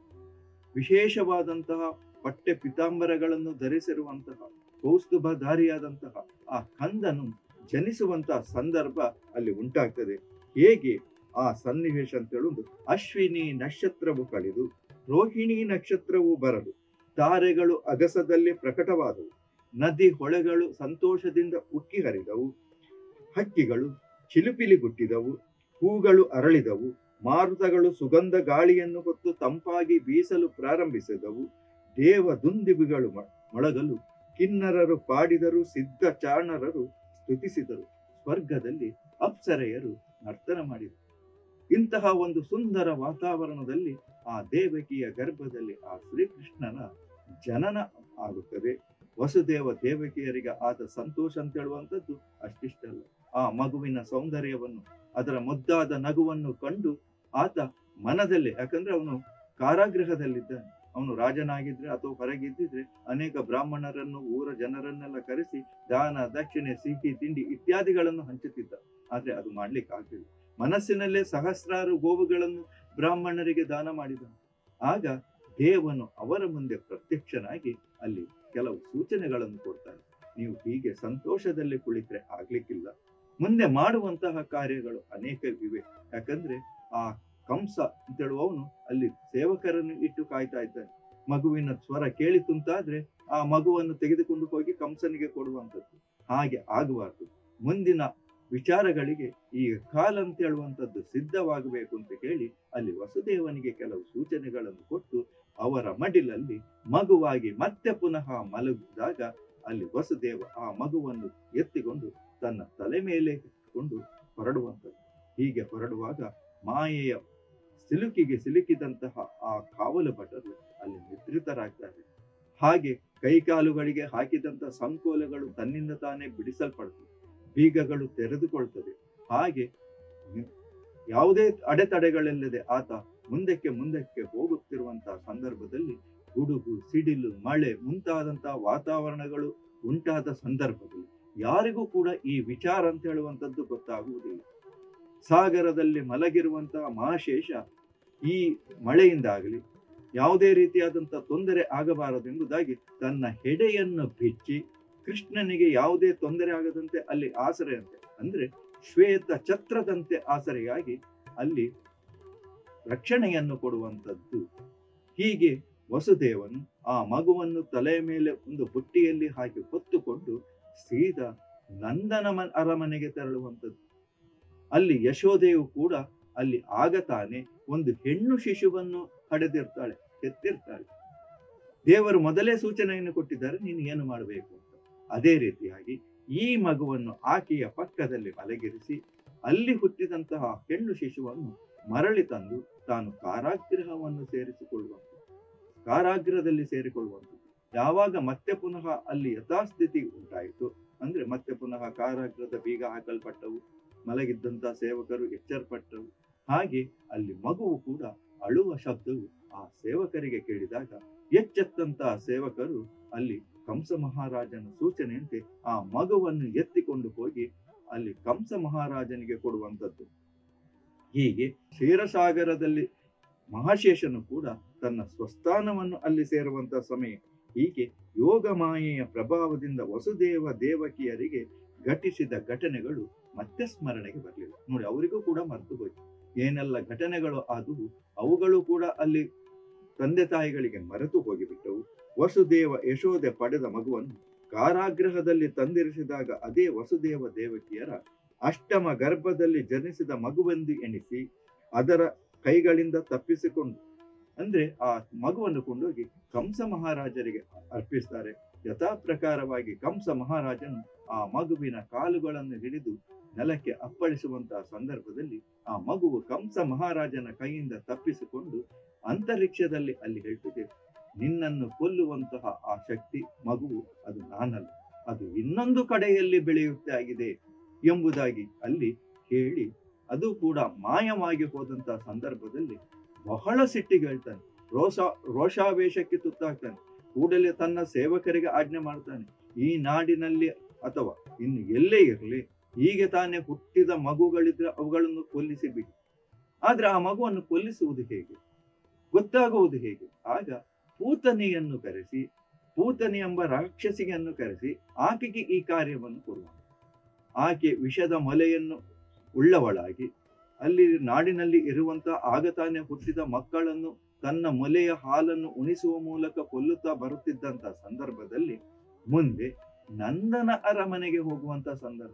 ವಿಶೇಷವಾದಂತಹ ಪಟ್ಟೆ ಪಿತಾಂಬರಗಳನ್ನು ಧರಿಸಿರುವಂತಹ ಕೌಸ್ತುಭಧಾರಿಯಾದಂತಹ ಆ ಕಂದನು ಜನಿಸುವಂತಹ ಸಂದರ್ಭ ಅಲ್ಲಿ ಉಂಟಾಗ್ತದೆ ಹೇಗೆ ಆ ಸನ್ನಿವೇಶ ಅಂತ ಹೇಳುವುದು ಅಶ್ವಿನಿ ನಕ್ಷತ್ರವು ಕಳೆದು ರೋಹಿಣಿ ನಕ್ಷತ್ರವು ಬರಲು ತಾರೆಗಳು ಅಗಸದಲ್ಲಿ ಪ್ರಕಟವಾದವು ನದಿ ಹೊಳೆಗಳು ಸಂತೋಷದಿಂದ ಉಕ್ಕಿ ಹರಿದವು ಹಕ್ಕಿಗಳು ಚಿಲುಪಿಲಿಗುಟ್ಟಿದವು ಹೂಗಳು ಅರಳಿದವು ಮಾರುತಗಳು ಸುಗಂಧ ಗಾಳಿಯನ್ನು ಹೊತ್ತು ತಂಪಾಗಿ ಬೀಸಲು ಪ್ರಾರಂಭಿಸಿದವು ದೇವ ದುಂದಿಬಿಗಳು ಮೊಳಗಲು ಕಿನ್ನರರು ಪಾಡಿದರು ಸಿದ್ಧ ಚಾಣರರು ಸ್ತುತಿಸಿದರು ಸ್ವರ್ಗದಲ್ಲಿ ಅಪ್ಸರೆಯರು ನರ್ತನ ಮಾಡಿದರು ಇಂತಹ ಒಂದು ಸುಂದರ ವಾತಾವರಣದಲ್ಲಿ ಆ ದೇವಕಿಯ ಗರ್ಭದಲ್ಲಿ ಆ ಶ್ರೀಕೃಷ್ಣನ ಜನನ ಆಗುತ್ತದೆ ವಸುದೇವ ದೇವಕಿಯರಿಗೆ ಆದ ಸಂತೋಷ ಅಂತ ಹೇಳುವಂಥದ್ದು ಅಷ್ಟಿಷ್ಟಲ್ಲ ಆ ಮಗುವಿನ ಸೌಂದರ್ಯವನ್ನು ಅದರ ಮುದ್ದಾದ ನಗುವನ್ನು ಕಂಡು ಆತ ಮನದಲ್ಲಿ ಯಾಕಂದ್ರೆ ಅವನು ಕಾರಾಗೃಹದಲ್ಲಿದ್ದಾನೆ ಅವನು ರಾಜನಾಗಿದ್ರೆ ಅಥವಾ ಹೊರಗಿದ್ದಿದ್ರೆ ಅನೇಕ ಬ್ರಾಹ್ಮಣರನ್ನು ಊರ ಜನರನ್ನೆಲ್ಲ ಕರೆಸಿ ದಾನ ದಕ್ಷಿಣೆ ಸಿಹಿ ತಿಂಡಿ ಇತ್ಯಾದಿಗಳನ್ನು ಹಂಚುತ್ತಿದ್ದ ಆದ್ರೆ ಅದು ಮಾಡ್ಲಿಕ್ಕೆ ಆಗ್ಲಿಲ್ಲ ಮನಸ್ಸಿನಲ್ಲೇ ಸಹಸ್ರಾರು ಗೋವುಗಳನ್ನು ಬ್ರಾಹ್ಮಣರಿಗೆ ದಾನ ಮಾಡಿದ ಆಗ ದೇವನು ಅವರ ಮುಂದೆ ಪ್ರತ್ಯಕ್ಷನಾಗಿ ಅಲ್ಲಿ ಕೆಲವು ಸೂಚನೆಗಳನ್ನು ಕೊಡ್ತಾನೆ ನೀವು ಹೀಗೆ ಸಂತೋಷದಲ್ಲಿ ಕುಳಿತರೆ ಆಗ್ಲಿಕ್ಕಿಲ್ಲ ಮುಂದೆ ಮಾಡುವಂತಹ ಕಾರ್ಯಗಳು ಅನೇಕ ಇವೆ ಯಾಕಂದ್ರೆ ಆ ಕಂಸ ಅಂತ ಹೇಳುವವನು ಅಲ್ಲಿ ಸೇವಕರನ್ನು ಇಟ್ಟು ಕಾಯ್ತಾ ಇದ್ದಾನೆ ಮಗುವಿನ ಸ್ವರ ಕೇಳಿ ತುಂತಾದ್ರೆ ಆ ಮಗುವನ್ನು ತೆಗೆದುಕೊಂಡು ಹೋಗಿ ಕಂಸನಿಗೆ ಕೊಡುವಂಥದ್ದು ಹಾಗೆ ಆಗಬಾರ್ದು ಮುಂದಿನ ವಿಚಾರಗಳಿಗೆ ಈ ಕಾಲ ಅಂತ ಹೇಳುವಂಥದ್ದು ಸಿದ್ಧವಾಗಬೇಕು ಅಂತ ಹೇಳಿ ಅಲ್ಲಿ ವಸುದೇವನಿಗೆ ಕೆಲವು ಸೂಚನೆಗಳನ್ನು ಕೊಟ್ಟು ಅವರ ಮಡಿಲಲ್ಲಿ ಮಗುವಾಗಿ ಮತ್ತೆ ಪುನಃ ಮಲಗಿದಾಗ ಅಲ್ಲಿ ವಸುದೇವ ಆ ಮಗುವನ್ನು ಎತ್ತಿಕೊಂಡು ತನ್ನ ತಲೆ ಮೇಲೆ ಕೊಂಡು ಹೊರಡುವಂಥದ್ದು ಹೀಗೆ ಹೊರಡುವಾಗ ಮಾಯೆಯ ಸಿಲುಕಿಗೆ ಸಿಲುಕಿದಂತಹ ಆ ಕಾವಲು ಭಟರು ಅಲ್ಲಿ ನಿದ್ರಿತರಾಗ್ತಾರೆ ಹಾಗೆ ಕೈಕಾಲುಗಳಿಗೆ ಹಾಕಿದಂತಹ ಸಂಕೋಲಗಳು ತನ್ನಿಂದ ತಾನೇ ಬಿಡಿಸಲ್ಪಡ್ತದೆ ಬೀಗಗಳು ತೆರೆದುಕೊಳ್ತದೆ ಹಾಗೆ ಯಾವುದೇ ಅಡೆತಡೆಗಳಿಲ್ಲದೆ ಆತ ಮುಂದಕ್ಕೆ ಮುಂದಕ್ಕೆ ಹೋಗುತ್ತಿರುವಂತಹ ಸಂದರ್ಭದಲ್ಲಿ ಗುಡುಗು ಸಿಡಿಲು ಮಳೆ ಮುಂತಾದಂತಹ ವಾತಾವರಣಗಳು ಉಂಟಾದ ಸಂದರ್ಭದಲ್ಲಿ ಯಾರಿಗೂ ಕೂಡ ಈ ವಿಚಾರ ಅಂತ ಹೇಳುವಂಥದ್ದು ಗೊತ್ತಾಗುವುದಿಲ್ಲ ಸಾಗರದಲ್ಲಿ ಮಲಗಿರುವಂತಹ ಮಹಾಶೇಷ ಈ ಮಳೆಯಿಂದಾಗಲಿ ಯಾವುದೇ ರೀತಿಯಾದಂತಹ ತೊಂದರೆ ಆಗಬಾರದೆಂಬುದಾಗಿ ತನ್ನ ಹೆಡೆಯನ್ನು ಬಿಚ್ಚಿ ಕೃಷ್ಣನಿಗೆ ಯಾವುದೇ ತೊಂದರೆ ಆಗದಂತೆ ಅಲ್ಲಿ ಆಸರೆಯಂತೆ ಅಂದ್ರೆ ಶ್ವೇತ ಛತ್ರದಂತೆ ಆಸರೆಯಾಗಿ ಅಲ್ಲಿ ರಕ್ಷಣೆಯನ್ನು ಕೊಡುವಂಥದ್ದು ಹೀಗೆ ವಸುದೇವನು ಆ ಮಗುವನ್ನು ತಲೆಯ ಮೇಲೆ ಒಂದು ಬುಟ್ಟಿಯಲ್ಲಿ ಹಾಕಿ ಹೊತ್ತುಕೊಂಡು ಸೀದಾ ನಂದನ ಮ- ಅರಮನೆಗೆ ತೆರಳುವಂಥದ್ದು ಅಲ್ಲಿ ಯಶೋದೆಯು ಕೂಡ ಅಲ್ಲಿ ಆಗ ತಾನೇ ಒಂದು ಹೆಣ್ಣು ಶಿಶುವನ್ನು ಹಡೆದಿರ್ತಾಳೆ ಎತ್ತಿರ್ತಾಳೆ ದೇವರು ಮೊದಲೇ ಸೂಚನೆಯನ್ನು ಕೊಟ್ಟಿದ್ದಾರೆ ನೀನು ಏನು ಮಾಡಬೇಕು ಅಂತ ಅದೇ ರೀತಿಯಾಗಿ ಈ ಮಗುವನ್ನು ಆಕೆಯ ಪಕ್ಕದಲ್ಲಿ ಮಲಗಿರಿಸಿ ಅಲ್ಲಿ ಹುಟ್ಟಿದಂತಹ ಹೆಣ್ಣು ಶಿಶುವನ್ನು ಮರಳಿ ತಂದು ತಾನು ಕಾರಾಗೃಹವನ್ನು ಸೇರಿಸಿಕೊಳ್ಳುವಂಥದ್ದು ಕಾರಾಗೃಹದಲ್ಲಿ ಸೇರಿಕೊಳ್ಳುವಂಥದ್ದು ಯಾವಾಗ ಮತ್ತೆ ಪುನಃ ಅಲ್ಲಿ ಯಥಾಸ್ಥಿತಿ ಉಂಟಾಯಿತು ಅಂದ್ರೆ ಮತ್ತೆ ಪುನಃ ಕಾರಾಗೃಹದ ಬೀಗ ಹಾಕಲ್ಪಟ್ಟವು ಮಲಗಿದ್ದಂತ ಸೇವಕರು ಎಚ್ಚರಪಟ್ಟವು ಹಾಗೆ ಅಲ್ಲಿ ಮಗುವು ಕೂಡ ಅಳುವ ಶಬ್ದವು ಆ ಸೇವಕರಿಗೆ ಕೇಳಿದಾಗ ಎಚ್ಚೆತ್ತಂತಹ ಸೇವಕರು ಅಲ್ಲಿ ಕಂಸ ಮಹಾರಾಜನ ಸೂಚನೆಯಂತೆ ಆ ಮಗುವನ್ನು ಎತ್ತಿಕೊಂಡು ಹೋಗಿ ಅಲ್ಲಿ ಕಂಸ ಮಹಾರಾಜನಿಗೆ ಕೊಡುವಂಥದ್ದು ಹೀಗೆ ಕ್ಷೀರಸಾಗರದಲ್ಲಿ ಮಹಾಶೇಷನು ಕೂಡ ತನ್ನ ಸ್ವಸ್ಥಾನವನ್ನು ಅಲ್ಲಿ ಸೇರುವಂತಹ ಸಮಯ ಹೀಗೆ ಯೋಗ ಮಾಯೆಯ ಪ್ರಭಾವದಿಂದ ವಸುದೇವ ದೇವಕಿಯರಿಗೆ ಘಟಿಸಿದ ಘಟನೆಗಳು ಮತ್ತೆ ಸ್ಮರಣೆಗೆ ಬರಲಿಲ್ಲ ನೋಡಿ ಅವರಿಗೂ ಕೂಡ ಮರೆತು ಹೋಯ್ತು ಏನೆಲ್ಲ ಘಟನೆಗಳು ಆದವು ಅವುಗಳು ಕೂಡ ಅಲ್ಲಿ ತಂದೆ ತಾಯಿಗಳಿಗೆ ಮರೆತು ಹೋಗಿಬಿಟ್ಟವು ವಸುದೇವ ಯಶೋದೆ ಪಡೆದ ಮಗುವನ್ನು ಕಾರಾಗೃಹದಲ್ಲಿ ತಂದಿರಿಸಿದಾಗ ಅದೇ ವಸುದೇವ ದೇವಕಿಯರ ಅಷ್ಟಮ ಗರ್ಭದಲ್ಲಿ ಜನಿಸಿದ ಮಗುವೆಂದು ಎಣಿಸಿ ಅದರ ಕೈಗಳಿಂದ ತಪ್ಪಿಸಿಕೊಂಡು ಅಂದ್ರೆ ಆ ಮಗುವನ್ನು ಕೊಂಡೋಗಿ ಕಂಸ ಮಹಾರಾಜರಿಗೆ ಅರ್ಪಿಸ್ತಾರೆ ಯಥಾ ಪ್ರಕಾರವಾಗಿ ಕಂಸ ಮಹಾರಾಜನು ಆ ಮಗುವಿನ ಕಾಲುಗಳನ್ನು ಹಿಡಿದು ನೆಲಕ್ಕೆ ಅಪ್ಪಳಿಸುವಂತಹ ಸಂದರ್ಭದಲ್ಲಿ ಆ ಮಗುವು ಕಂಸ ಮಹಾರಾಜನ ಕೈಯಿಂದ ತಪ್ಪಿಸಿಕೊಂಡು ಅಂತರಿಕ್ಷದಲ್ಲಿ ಅಲ್ಲಿ ಹೇಳ್ತಿದೆ ನಿನ್ನನ್ನು ಕೊಲ್ಲುವಂತಹ ಆ ಶಕ್ತಿ ಮಗುವು ಅದು ನಾನಲ್ಲ ಅದು ಇನ್ನೊಂದು ಕಡೆಯಲ್ಲಿ ಬೆಳೆಯುತ್ತೆ ಆಗಿದೆ ಎಂಬುದಾಗಿ ಅಲ್ಲಿ ಹೇಳಿ ಅದು ಕೂಡ ಮಾಯವಾಗಿ ಹೋದಂತಹ ಸಂದರ್ಭದಲ್ಲಿ ಬಹಳ ಸಿಟ್ಟಿಗೆ ಹೇಳ್ತಾನೆ ರೋಷ ರೋಷಾವೇಶಕ್ಕೆ ತುತ್ತಾಗ್ತಾನೆ ಕೂಡಲೇ ತನ್ನ ಸೇವಕರಿಗೆ ಆಜ್ಞೆ ಮಾಡ್ತಾನೆ ಈ ನಾಡಿನಲ್ಲಿ ಅಥವಾ ಇನ್ನು ಎಲ್ಲೇ ಇರಲಿ ಹೀಗೆ ತಾನೇ ಹುಟ್ಟಿದ ಮಗುಗಳಿದ್ರೆ ಅವುಗಳನ್ನು ಕೊಲ್ಲಿಸಿ ಬಿಡಿ ಆದ್ರೆ ಆ ಮಗುವನ್ನು ಕೊಲ್ಲಿಸುವುದು ಹೇಗೆ ಗೊತ್ತಾಗುವುದು ಹೇಗೆ ಆಗ ಪೂತನಿಯನ್ನು ಕರೆಸಿ ಪೂತನಿ ಎಂಬ ರಾಕ್ಷಸಿಗೆಯನ್ನು ಕರೆಸಿ ಆಕೆಗೆ ಈ ಕಾರ್ಯವನ್ನು ಕೊಡುವ ಆಕೆ ವಿಷದ ಮೊಲೆಯನ್ನು ಉಳ್ಳವಳಾಗಿ ಅಲ್ಲಿ ನಾಡಿನಲ್ಲಿ ಇರುವಂತಹ ಆಗ ತಾನೇ ಹುಟ್ಟಿದ ಮಕ್ಕಳನ್ನು ತನ್ನ ಮೊಲೆಯ ಹಾಲನ್ನು ಉಣಿಸುವ ಮೂಲಕ ಕೊಲ್ಲುತ್ತಾ ಬರುತ್ತಿದ್ದಂತ ಸಂದರ್ಭದಲ್ಲಿ ಮುಂದೆ ನಂದನ ಅರಮನೆಗೆ ಹೋಗುವಂತ ಸಂದರ್ಭ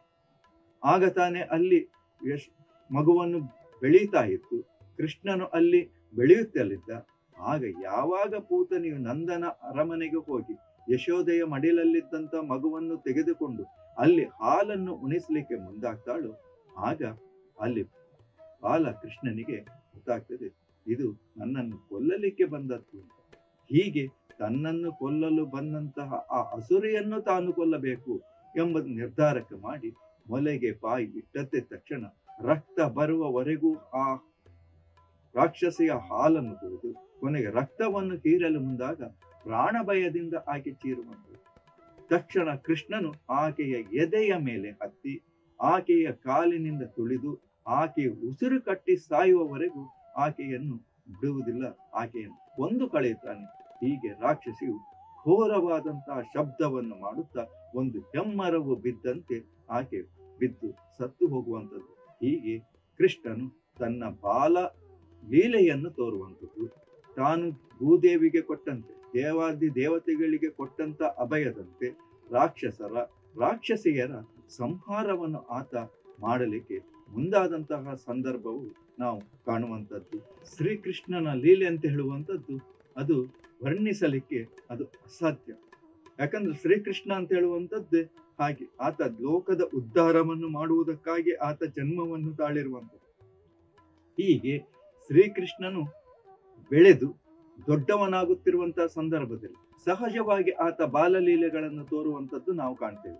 ಆಗ ತಾನೇ ಅಲ್ಲಿ ಯಶ್ ಮಗುವನ್ನು ಬೆಳೀತಾ ಇತ್ತು ಕೃಷ್ಣನು ಅಲ್ಲಿ ಬೆಳೆಯುತ್ತಲಿದ್ದ ಆಗ ಯಾವಾಗ ಪೂತನಿಯು ನಂದನ ಅರಮನೆಗೆ ಹೋಗಿ ಯಶೋದೆಯ ಮಡಿಲಲ್ಲಿದ್ದಂತ ಮಗುವನ್ನು ತೆಗೆದುಕೊಂಡು ಅಲ್ಲಿ ಹಾಲನ್ನು ಉಣಿಸ್ಲಿಕ್ಕೆ ಮುಂದಾಗ್ತಾಳು ಆಗ ಅಲ್ಲಿ ಬಾಲ ಕೃಷ್ಣನಿಗೆ ಗೊತ್ತಾಗ್ತದೆ ಇದು ನನ್ನನ್ನು ಕೊಲ್ಲಲಿಕ್ಕೆ ಬಂದದ್ದು ಅಂತ. ಹೀಗೆ ತನ್ನನ್ನು ಕೊಲ್ಲಲು ಬಂದಂತಹ ಆ ಅಸುರೆಯನ್ನು ತಾನು ಕೊಲ್ಲಬೇಕು ಎಂಬ ನಿರ್ಧಾರಕ್ಕೆ ಮಾಡಿ ಮೊಲೆಗೆ ಬಾಯಿ ಇಟ್ಟದ್ದೇ ತಕ್ಷಣ ರಕ್ತ ಬರುವವರೆಗೂ ಆ ರಾಕ್ಷಸಿಯ ಹಾಲನ್ನು ಕುಡಿದು ಕೊನೆಗೆ ರಕ್ತವನ್ನು ಹೀರಲು ಮುಂದಾಗ ಪ್ರಾಣ ಭಯದಿಂದ ಆಕೆ ಚೀರುವಂತೆ ತಕ್ಷಣ ಕೃಷ್ಣನು ಆಕೆಯ ಎದೆಯ ಮೇಲೆ ಹತ್ತಿ ಆಕೆಯ ಕಾಲಿನಿಂದ ತುಳಿದು ಆಕೆಯ ಉಸಿರು ಕಟ್ಟಿ ಸಾಯುವವರೆಗೂ ಆಕೆಯನ್ನು ಬಿಡುವುದಿಲ್ಲ ಆಕೆಯನ್ನು ಒಂದು ಕಳೆಯುತ್ತಾನೆ ಹೀಗೆ ರಾಕ್ಷಸಿಯು ಘೋರವಾದಂತಹ ಶಬ್ದವನ್ನು ಮಾಡುತ್ತಾ ಒಂದು ಹೆಮ್ಮರವು ಬಿದ್ದಂತೆ ಆಕೆ ಬಿದ್ದು ಸತ್ತು ಹೋಗುವಂಥದ್ದು ಹೀಗೆ ಕೃಷ್ಣನು ತನ್ನ ಬಾಲ ಲೀಲೆಯನ್ನು ತೋರುವಂಥದ್ದು ತಾನು ಭೂದೇವಿಗೆ ಕೊಟ್ಟಂತೆ ದೇವಾದಿ ದೇವತೆಗಳಿಗೆ ಕೊಟ್ಟಂತ ಅಭಯದಂತೆ ರಾಕ್ಷಸರ ರಾಕ್ಷಸಿಯರ ಸಂಹಾರವನ್ನು ಆತ ಮಾಡಲಿಕ್ಕೆ ಮುಂದಾದಂತಹ ಸಂದರ್ಭವು ನಾವು ಕಾಣುವಂಥದ್ದು ಶ್ರೀಕೃಷ್ಣನ ಲೀಲೆ ಅಂತ ಹೇಳುವಂಥದ್ದು ಅದು ವರ್ಣಿಸಲಿಕ್ಕೆ ಅದು ಅಸಾಧ್ಯ ಯಾಕಂದ್ರೆ ಶ್ರೀಕೃಷ್ಣ ಅಂತ ಹೇಳುವಂಥದ್ದೇ ಹಾಗೆ ಆತ ಲೋಕದ ಉದ್ಧಾರವನ್ನು ಮಾಡುವುದಕ್ಕಾಗಿ ಆತ ಜನ್ಮವನ್ನು ತಾಳಿರುವಂಥದ್ದು ಹೀಗೆ ಶ್ರೀಕೃಷ್ಣನು ಬೆಳೆದು ದೊಡ್ಡವನಾಗುತ್ತಿರುವಂತಹ ಸಂದರ್ಭದಲ್ಲಿ ಸಹಜವಾಗಿ ಆತ ಬಾಲಲೀಲೆಗಳನ್ನು ತೋರುವಂಥದ್ದು ನಾವು ಕಾಣ್ತೇವೆ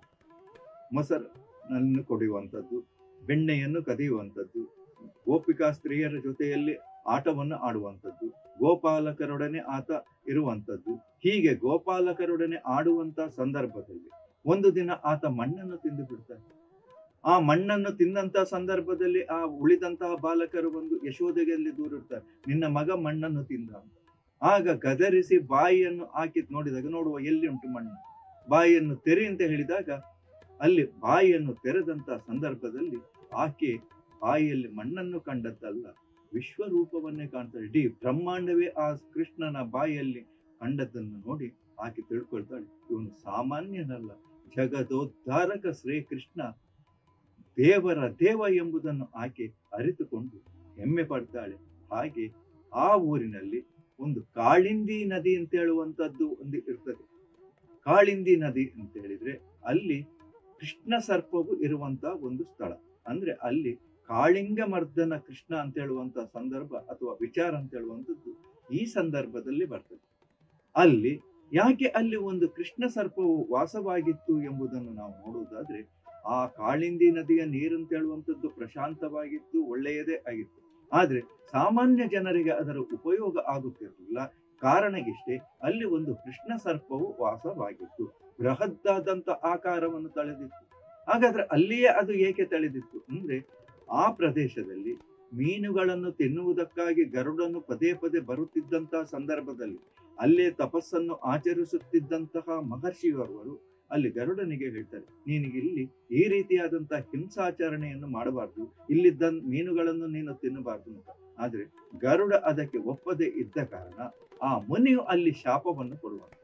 ಮೊಸರನ್ನು ಕೊಡುವಂಥದ್ದು ಬೆಣ್ಣೆಯನ್ನು ಕದಿಯುವಂಥದ್ದು ಗೋಪಿಕಾ ಸ್ತ್ರೀಯರ ಜೊತೆಯಲ್ಲಿ ಆಟವನ್ನು ಆಡುವಂಥದ್ದು ಗೋಪಾಲಕರೊಡನೆ ಆತ ಇರುವಂಥದ್ದು ಹೀಗೆ ಗೋಪಾಲಕರೊಡನೆ ಆಡುವಂತ ಸಂದರ್ಭದಲ್ಲಿ ಒಂದು ದಿನ ಆತ ಮಣ್ಣನ್ನು ತಿಂದು ಬಿಡ್ತಾನೆ ಆ ಮಣ್ಣನ್ನು ತಿಂದಂತ ಸಂದರ್ಭದಲ್ಲಿ ಆ ಉಳಿದಂತಹ ಬಾಲಕರು ಬಂದು ಯಶೋದೆಯಲ್ಲಿ ದೂರಿರ್ತಾರೆ ನಿನ್ನ ಮಗ ಮಣ್ಣನ್ನು ತಿಂದ ಅಂತ ಆಗ ಗದರಿಸಿ ಬಾಯಿಯನ್ನು ಹಾಕಿ ನೋಡಿದಾಗ ನೋಡುವ ಎಲ್ಲಿ ಉಂಟು ಮಣ್ಣು ಬಾಯಿಯನ್ನು ತೆರೆ ಅಂತ ಹೇಳಿದಾಗ ಅಲ್ಲಿ ಬಾಯಿಯನ್ನು ತೆರೆದಂತ ಸಂದರ್ಭದಲ್ಲಿ ಆಕೆ ಬಾಯಿಯಲ್ಲಿ ಮಣ್ಣನ್ನು ಕಂಡದ್ದಲ್ಲ ವಿಶ್ವರೂಪವನ್ನೇ ಕಾಣ್ತಾಳೆ ಇಡೀ ಬ್ರಹ್ಮಾಂಡವೇ ಆ ಕೃಷ್ಣನ ಬಾಯಿಯಲ್ಲಿ ಕಂಡದ್ದನ್ನು ನೋಡಿ ಆಕೆ ತಿಳ್ಕೊಳ್ತಾಳೆ ಇವನು ಸಾಮಾನ್ಯನಲ್ಲ ಜಗದೋದ್ಧಾರಕ ಶ್ರೀಕೃಷ್ಣ ದೇವರ ದೇವ ಎಂಬುದನ್ನು ಆಕೆ ಅರಿತುಕೊಂಡು ಹೆಮ್ಮೆ ಪಡ್ತಾಳೆ ಹಾಗೆ ಆ ಊರಿನಲ್ಲಿ ಒಂದು ಕಾಳಿಂದಿ ನದಿ ಅಂತ ಹೇಳುವಂತದ್ದು ಒಂದು ಇರ್ತದೆ ಕಾಳಿಂದಿ ನದಿ ಅಂತ ಹೇಳಿದ್ರೆ ಅಲ್ಲಿ ಕೃಷ್ಣ ಸರ್ಪವು ಇರುವಂತ ಒಂದು ಸ್ಥಳ ಅಂದ್ರೆ ಅಲ್ಲಿ ಕಾಳಿಂಗ ಮರ್ದನ ಕೃಷ್ಣ ಅಂತ ಹೇಳುವಂತ ಸಂದರ್ಭ ಅಥವಾ ವಿಚಾರ ಅಂತ ಹೇಳುವಂಥದ್ದು ಈ ಸಂದರ್ಭದಲ್ಲಿ ಬರ್ತದೆ ಅಲ್ಲಿ ಯಾಕೆ ಅಲ್ಲಿ ಒಂದು ಕೃಷ್ಣ ಸರ್ಪವು ವಾಸವಾಗಿತ್ತು ಎಂಬುದನ್ನು ನಾವು ನೋಡುವುದಾದ್ರೆ ಆ ಕಾಳಿಂದಿ ನದಿಯ ನೀರನ್ನು ಹೇಳುವಂಥದ್ದು ಪ್ರಶಾಂತವಾಗಿತ್ತು ಒಳ್ಳೆಯದೇ ಆಗಿತ್ತು ಆದ್ರೆ ಸಾಮಾನ್ಯ ಜನರಿಗೆ ಅದರ ಉಪಯೋಗ ಆಗುತ್ತಿರಲಿಲ್ಲ ಕಾರಣ ಇಷ್ಟೇ ಅಲ್ಲಿ ಒಂದು ಕೃಷ್ಣ ಸರ್ಪವು ವಾಸವಾಗಿತ್ತು ಬೃಹದ್ದಾದಂತ ಆಕಾರವನ್ನು ತಳೆದಿತ್ತು ಹಾಗಾದ್ರೆ ಅಲ್ಲಿಯೇ ಅದು ಏಕೆ ತಳೆದಿತ್ತು ಅಂದ್ರೆ ಆ ಪ್ರದೇಶದಲ್ಲಿ ಮೀನುಗಳನ್ನು ತಿನ್ನುವುದಕ್ಕಾಗಿ ಗರುಡನು ಪದೇ ಪದೇ ಬರುತ್ತಿದ್ದಂತಹ ಸಂದರ್ಭದಲ್ಲಿ ಅಲ್ಲೇ ತಪಸ್ಸನ್ನು ಆಚರಿಸುತ್ತಿದ್ದಂತಹ ಮಹರ್ಷಿಯವರು ಅಲ್ಲಿ ಗರುಡನಿಗೆ ಹೇಳ್ತಾರೆ ನೀನಿಗೆ ಇಲ್ಲಿ ಈ ರೀತಿಯಾದಂತಹ ಹಿಂಸಾಚರಣೆಯನ್ನು ಮಾಡಬಾರ್ದು ಇಲ್ಲಿದ್ದ ಮೀನುಗಳನ್ನು ನೀನು ತಿನ್ನಬಾರ್ದು ಅಂತ ಆದ್ರೆ ಗರುಡ ಅದಕ್ಕೆ ಒಪ್ಪದೆ ಇದ್ದ ಕಾರಣ ಆ ಮುನಿಯು ಅಲ್ಲಿ ಶಾಪವನ್ನು ಕೊಡುವಂಥದ್ದು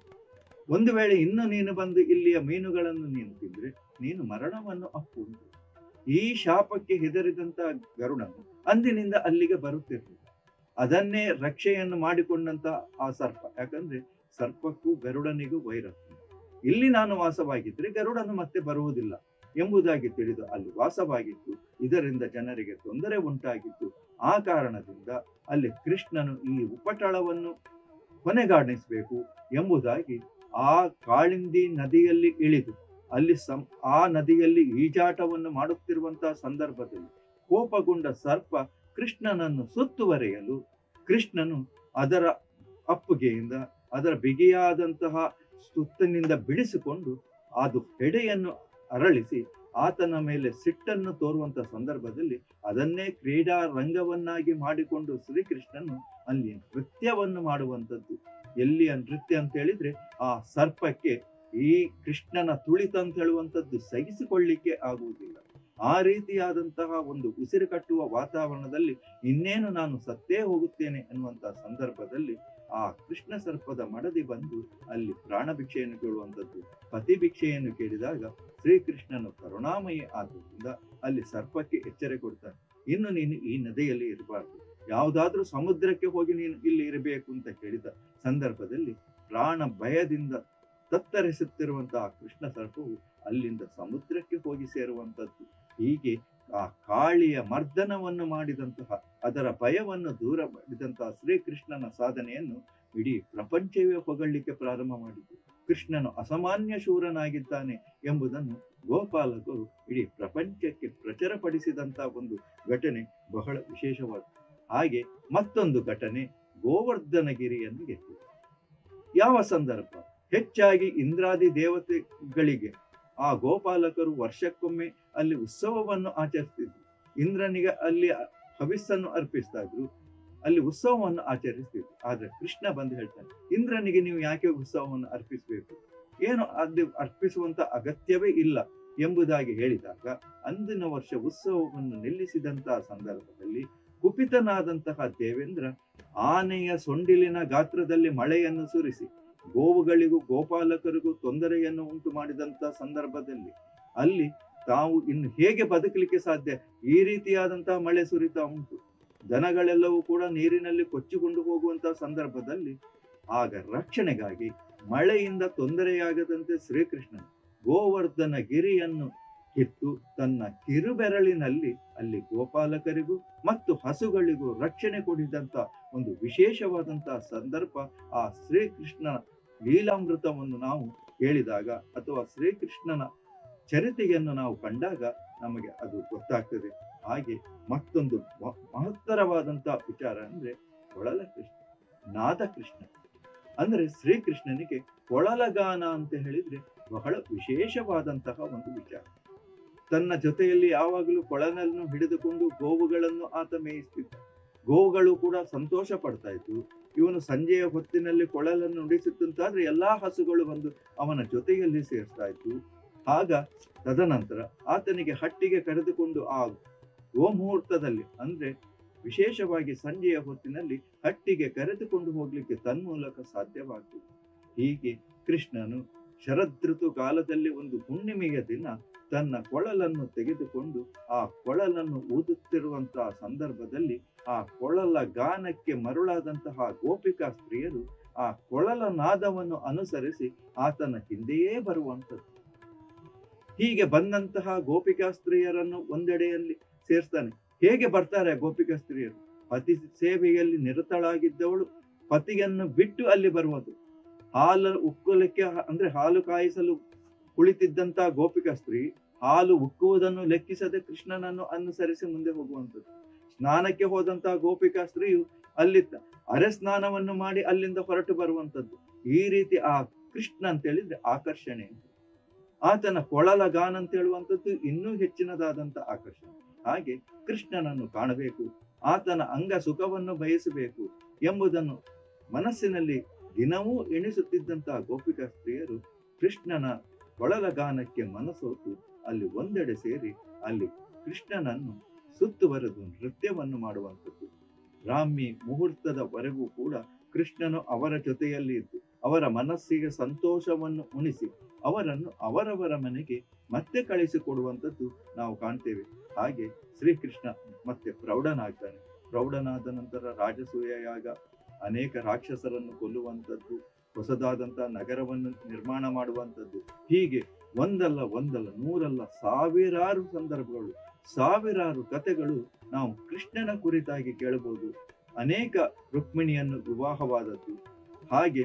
ಒಂದು ವೇಳೆ ಇನ್ನು ನೀನು ಬಂದು ಇಲ್ಲಿಯ ಮೀನುಗಳನ್ನು ನೀನು ತಿಂದ್ರೆ ನೀನು ಮರಣವನ್ನು ಅಪ್ಪು ಅಂತ. ಈ ಶಾಪಕ್ಕೆ ಹೆದರಿದಂತ ಗರುಡನು ಅಂದಿನಿಂದ ಅಲ್ಲಿಗೆ ಬರುತ್ತಿರಲಿಲ್ಲ ಅದನ್ನೇ ರಕ್ಷೆಯನ್ನು ಮಾಡಿಕೊಂಡಂತ ಆ ಸರ್ಪ ಯಾಕಂದ್ರೆ ಸರ್ಪಕ್ಕೂ ಗರುಡನಿಗೂ ವೈರತ್ವ ಇಲ್ಲಿ ನಾನು ವಾಸವಾಗಿದ್ರೆ ಗರುಡನು ಮತ್ತೆ ಬರುವುದಿಲ್ಲ ಎಂಬುದಾಗಿ ತಿಳಿದು ಅಲ್ಲಿ ವಾಸವಾಗಿತ್ತು ಇದರಿಂದ ಜನರಿಗೆ ತೊಂದರೆ ಉಂಟಾಗಿತ್ತು ಆ ಕಾರಣದಿಂದ ಅಲ್ಲಿ ಕೃಷ್ಣನು ಈ ಉಪಟಳವನ್ನು ಕೊನೆಗಾಣಿಸಬೇಕು ಎಂಬುದಾಗಿ ಆ ಕಾಳಿಂದಿ ನದಿಯಲ್ಲಿ ಇಳಿದು ಅಲ್ಲಿ ಸಂ ಆ ನದಿಯಲ್ಲಿ ಈಜಾಟವನ್ನು ಮಾಡುತ್ತಿರುವಂತಹ ಸಂದರ್ಭದಲ್ಲಿ ಕೋಪಗೊಂಡ ಸರ್ಪ ಕೃಷ್ಣನನ್ನು ಸುತ್ತುವರೆಯಲು ಕೃಷ್ಣನು ಅದರ ಅಪ್ಪುಗೆಯಿಂದ ಅದರ ಬಿಗಿಯಾದಂತಹ ಸುತ್ತನಿಂದ ಬಿಡಿಸಿಕೊಂಡು ಅದು ಹೆಡೆಯನ್ನು ಅರಳಿಸಿ ಆತನ ಮೇಲೆ ಸಿಟ್ಟನ್ನು ತೋರುವಂತ ಸಂದರ್ಭದಲ್ಲಿ ಅದನ್ನೇ ಕ್ರೀಡಾ ರಂಗವನ್ನಾಗಿ ಮಾಡಿಕೊಂಡು ಶ್ರೀಕೃಷ್ಣನು ಅಲ್ಲಿ ನೃತ್ಯವನ್ನು ಮಾಡುವಂಥದ್ದು ಎಲ್ಲಿಯ ನೃತ್ಯ ಅಂತ ಹೇಳಿದ್ರೆ ಆ ಸರ್ಪಕ್ಕೆ ಈ ಕೃಷ್ಣನ ತುಳಿತ ಅಂತ ಹೇಳುವಂಥದ್ದು ಸಹಿಸಿಕೊಳ್ಳಿಕ್ಕೆ ಆಗುವುದಿಲ್ಲ ಆ ರೀತಿಯಾದಂತಹ ಒಂದು ಉಸಿರು ಕಟ್ಟುವ ವಾತಾವರಣದಲ್ಲಿ ಇನ್ನೇನು ನಾನು ಸತ್ತೇ ಹೋಗುತ್ತೇನೆ ಎನ್ನುವಂತಹ ಸಂದರ್ಭದಲ್ಲಿ ಆ ಕೃಷ್ಣ ಸರ್ಪದ ಮಡದಿ ಬಂದು ಅಲ್ಲಿ ಪ್ರಾಣ ಭಿಕ್ಷೆಯನ್ನು ಕೇಳುವಂಥದ್ದು ಪತಿ ಭಿಕ್ಷೆಯನ್ನು ಕೇಳಿದಾಗ ಶ್ರೀಕೃಷ್ಣನು ಕರುಣಾಮಯಿ ಆದ್ರಿಂದ ಅಲ್ಲಿ ಸರ್ಪಕ್ಕೆ ಎಚ್ಚರ ಕೊಡ್ತಾನೆ ಇನ್ನು ನೀನು ಈ ನದಿಯಲ್ಲಿ ಇರಬಾರ್ದು ಯಾವುದಾದ್ರೂ ಸಮುದ್ರಕ್ಕೆ ಹೋಗಿ ನೀನು ಇಲ್ಲಿ ಇರಬೇಕು ಅಂತ ಹೇಳಿದ ಸಂದರ್ಭದಲ್ಲಿ ಪ್ರಾಣ ಭಯದಿಂದ ತತ್ತರಿಸುತ್ತಿರುವಂತಹ ಕೃಷ್ಣ ಸರ್ಪವು ಅಲ್ಲಿಂದ ಸಮುದ್ರಕ್ಕೆ ಹೋಗಿ ಸೇರುವಂತದ್ದು ಹೀಗೆ ಆ ಕಾಳಿಯ ಮರ್ದನವನ್ನು ಮಾಡಿದಂತಹ ಅದರ ಭಯವನ್ನು ದೂರ ಮಾಡಿದಂತಹ ಶ್ರೀಕೃಷ್ಣನ ಸಾಧನೆಯನ್ನು ಇಡೀ ಪ್ರಪಂಚವೇ ಹೊಗಳಲಿಕ್ಕೆ ಪ್ರಾರಂಭ ಮಾಡಿತು ಕೃಷ್ಣನು ಅಸಾಮಾನ್ಯ ಶೂರನಾಗಿದ್ದಾನೆ ಎಂಬುದನ್ನು ಗೋಪಾಲಕರು ಇಡೀ ಪ್ರಪಂಚಕ್ಕೆ ಪ್ರಚರಪಡಿಸಿದಂತಹ ಒಂದು ಘಟನೆ ಬಹಳ ವಿಶೇಷವಾದ ಹಾಗೆ ಮತ್ತೊಂದು ಘಟನೆ ಗೋವರ್ಧನಗಿರಿಯನ್ನು ಗೆದ್ದು ಯಾವ ಸಂದರ್ಭ ಹೆಚ್ಚಾಗಿ ಇಂದ್ರಾದಿ ದೇವತೆಗಳಿಗೆ ಆ ಗೋಪಾಲಕರು ವರ್ಷಕ್ಕೊಮ್ಮೆ ಅಲ್ಲಿ ಉತ್ಸವವನ್ನು ಆಚರಿಸ್ತಿದ್ರು ಇಂದ್ರನಿಗೆ ಅಲ್ಲಿ ಹವಿಸ್ಸನ್ನು ಅರ್ಪಿಸ್ತಾ ಇದ್ರು ಅಲ್ಲಿ ಉತ್ಸವವನ್ನು ಆಚರಿಸ್ತಿದ್ರು ಆದ್ರೆ ಕೃಷ್ಣ ಬಂದು ಹೇಳ್ತಾನೆ ಇಂದ್ರನಿಗೆ ನೀವು ಯಾಕೆ ಉತ್ಸವವನ್ನು ಅರ್ಪಿಸಬೇಕು ಏನು ಅದು ಅರ್ಪಿಸುವಂತ ಅಗತ್ಯವೇ ಇಲ್ಲ ಎಂಬುದಾಗಿ ಹೇಳಿದಾಗ ಅಂದಿನ ವರ್ಷ ಉತ್ಸವವನ್ನು ನಿಲ್ಲಿಸಿದಂತಹ ಸಂದರ್ಭದಲ್ಲಿ ಕುಪಿತನಾದಂತಹ ದೇವೇಂದ್ರ ಆನೆಯ ಸೊಂಡಿಲಿನ ಗಾತ್ರದಲ್ಲಿ ಮಳೆಯನ್ನು ಸುರಿಸಿ ಗೋವುಗಳಿಗೂ ಗೋಪಾಲಕರಿಗೂ ತೊಂದರೆಯನ್ನು ಉಂಟು ಮಾಡಿದಂತ ಸಂದರ್ಭದಲ್ಲಿ ಅಲ್ಲಿ ತಾವು ಇನ್ನು ಹೇಗೆ ಬದುಕಲಿಕ್ಕೆ ಸಾಧ್ಯ ಈ ರೀತಿಯಾದಂತಹ ಮಳೆ ಸುರಿತಾ ಉಂಟು ದನಗಳೆಲ್ಲವೂ ಕೂಡ ನೀರಿನಲ್ಲಿ ಕೊಚ್ಚಿಕೊಂಡು ಹೋಗುವಂತಹ ಸಂದರ್ಭದಲ್ಲಿ ಆಗ ರಕ್ಷಣೆಗಾಗಿ ಮಳೆಯಿಂದ ತೊಂದರೆಯಾಗದಂತೆ ಶ್ರೀಕೃಷ್ಣನು ಗೋವರ್ಧನ ಗಿರಿಯನ್ನು ಕಿತ್ತು ತನ್ನ ಕಿರುಬೆರಳಿನಲ್ಲಿ ಅಲ್ಲಿ ಗೋಪಾಲಕರಿಗೂ ಮತ್ತು ಹಸುಗಳಿಗೂ ರಕ್ಷಣೆ ಕೊಡಿದಂತ ಒಂದು ವಿಶೇಷವಾದಂತಹ ಸಂದರ್ಭ ಆ ಶ್ರೀಕೃಷ್ಣನ ಲೀಲಾಮೃತವನ್ನು ನಾವು ಕೇಳಿದಾಗ ಅಥವಾ ಶ್ರೀಕೃಷ್ಣನ ಚರಿತೆಯನ್ನು ನಾವು ಕಂಡಾಗ ನಮಗೆ ಅದು ಗೊತ್ತಾಗ್ತದೆ ಹಾಗೆ ಮತ್ತೊಂದು ಮ- ಮಹತ್ತರವಾದಂತಹ ವಿಚಾರ ಅಂದ್ರೆ ಕೊಳಲ ಕೃಷ್ಣ ನಾದ ಕೃಷ್ಣ ಅಂದ್ರೆ ಶ್ರೀಕೃಷ್ಣನಿಗೆ ಕೊಳಲಗಾನ ಅಂತ ಹೇಳಿದ್ರೆ ಬಹಳ ವಿಶೇಷವಾದಂತಹ ಒಂದು ವಿಚಾರ ತನ್ನ ಜೊತೆಯಲ್ಲಿ ಯಾವಾಗಲೂ ಕೊಳಲನ್ನು ಹಿಡಿದುಕೊಂಡು ಗೋವುಗಳನ್ನು ಆತ ಮೇಯಿಸ್ತಿದ್ದ ಗೋವುಗಳು ಕೂಡ ಸಂತೋಷ ಪಡ್ತಾ ಇತ್ತು ಇವನು ಸಂಜೆಯ ಹೊತ್ತಿನಲ್ಲಿ ಕೊಳಲನ್ನು ನುಡಿಸುತ್ತಂತಾದ್ರೆ ಎಲ್ಲಾ ಹಸುಗಳು ಬಂದು ಅವನ ಜೊತೆಯಲ್ಲಿ ಸೇರ್ತಾ ಇತ್ತು ಆಗ ತದನಂತರ ಆತನಿಗೆ ಹಟ್ಟಿಗೆ ಕರೆದುಕೊಂಡು ಆ ಗೋಮುಹೂರ್ತದಲ್ಲಿ ಅಂದ್ರೆ ವಿಶೇಷವಾಗಿ ಸಂಜೆಯ ಹೊತ್ತಿನಲ್ಲಿ ಹಟ್ಟಿಗೆ ಕರೆದುಕೊಂಡು ಹೋಗ್ಲಿಕ್ಕೆ ತನ್ಮೂಲಕ ಸಾಧ್ಯವಾಗ್ತಿತ್ತು ಹೀಗೆ ಕೃಷ್ಣನು ಶರದೃತು ಕಾಲದಲ್ಲಿ ಒಂದು ಹುಣ್ಣಿಮೆಯ ದಿನ ತನ್ನ ಕೊಳಲನ್ನು ತೆಗೆದುಕೊಂಡು ಆ ಕೊಳಲನ್ನು ಊದುತ್ತಿರುವಂತಹ ಸಂದರ್ಭದಲ್ಲಿ ಆ ಕೊಳಲ ಗಾನಕ್ಕೆ ಮರುಳಾದಂತಹ ಗೋಪಿಕಾ ಸ್ತ್ರೀಯರು ಆ ಕೊಳಲ ನಾದವನ್ನು ಅನುಸರಿಸಿ ಆತನ ಹಿಂದೆಯೇ ಬರುವಂಥದ್ದು ಹೀಗೆ ಬಂದಂತಹ ಗೋಪಿಕಾ ಸ್ತ್ರೀಯರನ್ನು ಒಂದೆಡೆಯಲ್ಲಿ ಸೇರಿಸ್ತಾನೆ ಹೇಗೆ ಬರ್ತಾರೆ ಗೋಪಿಕಾ ಸ್ತ್ರೀಯರು ಪತಿ ಸೇವೆಯಲ್ಲಿ ನಿರತಳಾಗಿದ್ದವಳು ಪತಿಯನ್ನು ಬಿಟ್ಟು ಅಲ್ಲಿ ಬರುವುದು ಹಾಲು ಉಕ್ಕಲಿಕ್ಕೆ ಅಂದ್ರೆ ಹಾಲು ಕಾಯಿಸಲು ಕುಳಿತಿದ್ದಂತ ಗೋಪಿಕಾ ಸ್ತ್ರೀ ಹಾಲು ಉಕ್ಕುವುದನ್ನು ಲೆಕ್ಕಿಸದೆ ಕೃಷ್ಣನನ್ನು ಅನುಸರಿಸಿ ಮುಂದೆ ಹೋಗುವಂಥದ್ದು ಸ್ನಾನಕ್ಕೆ ಹೋದಂತಹ ಗೋಪಿಕಾ ಸ್ತ್ರೀಯು ಅಲ್ಲಿ ತ- ಅರೆ ಸ್ನಾನವನ್ನು ಮಾಡಿ ಅಲ್ಲಿಂದ ಹೊರಟು ಬರುವಂತದ್ದು ಈ ರೀತಿ ಆ ಕೃಷ್ಣ ಅಂತ ಹೇಳಿದ್ರೆ ಆಕರ್ಷಣೆ ಅಂತ. ಆತನ ಕೊಳಲ ಗಾನ ಅಂತ ಹೇಳುವಂಥದ್ದು ಇನ್ನೂ ಹೆಚ್ಚಿನದಾದಂತ ಆಕರ್ಷಣೆ ಹಾಗೆ ಕೃಷ್ಣನನ್ನು ಕಾಣಬೇಕು ಆತನ ಅಂಗ ಸುಖವನ್ನು ಬಯಸಬೇಕು ಎಂಬುದನ್ನು ಮನಸ್ಸಿನಲ್ಲಿ ದಿನವೂ ಎಣಿಸುತ್ತಿದ್ದಂತಹ ಗೋಪಿಕಾ ಸ್ತ್ರೀಯರು ಕೃಷ್ಣನ ಕೊಳಲ ಗಾನಕ್ಕೆ ಮನಸೋತು ಅಲ್ಲಿ ಒಂದೆಡೆ ಸೇರಿ ಅಲ್ಲಿ ಕೃಷ್ಣನನ್ನು ಸುತ್ತುವರೆದು ನೃತ್ಯವನ್ನು ಮಾಡುವಂಥದ್ದು ಬ್ರಾಹ್ಮಿ ಮುಹೂರ್ತದವರೆಗೂ ಕೂಡ ಕೃಷ್ಣನು ಅವರ ಜೊತೆಯಲ್ಲಿ ಇದ್ದು ಅವರ ಮನಸ್ಸಿಗೆ ಸಂತೋಷವನ್ನು ಉಣಿಸಿ ಅವರನ್ನು ಅವರವರ ಮನೆಗೆ ಮತ್ತೆ ಕಳಿಸಿಕೊಡುವಂಥದ್ದು ನಾವು ಕಾಣ್ತೇವೆ ಹಾಗೆ ಶ್ರೀಕೃಷ್ಣ ಮತ್ತೆ ಪ್ರೌಢನಾಗ್ತಾನೆ ಪ್ರೌಢನಾದ ನಂತರ ರಾಜಸೂಯ ಯಾಗ ಅನೇಕ ರಾಕ್ಷಸರನ್ನು ಕೊಲ್ಲುವಂಥದ್ದು ಹೊಸದಾದಂತಹ ನಗರವನ್ನು ನಿರ್ಮಾಣ ಮಾಡುವಂಥದ್ದು ಹೀಗೆ ಒಂದಲ್ಲ ಒಂದಲ್ಲ ನೂರಲ್ಲ ಸಾವಿರಾರು ಸಂದರ್ಭಗಳು ಸಾವಿರಾರು ಕಥೆಗಳು ನಾವು ಕೃಷ್ಣನ ಕುರಿತಾಗಿ ಕೇಳಬಹುದು ಅನೇಕ ರುಕ್ಮಿಣಿಯನ್ನು ವಿವಾಹವಾದದ್ದು ಹಾಗೆ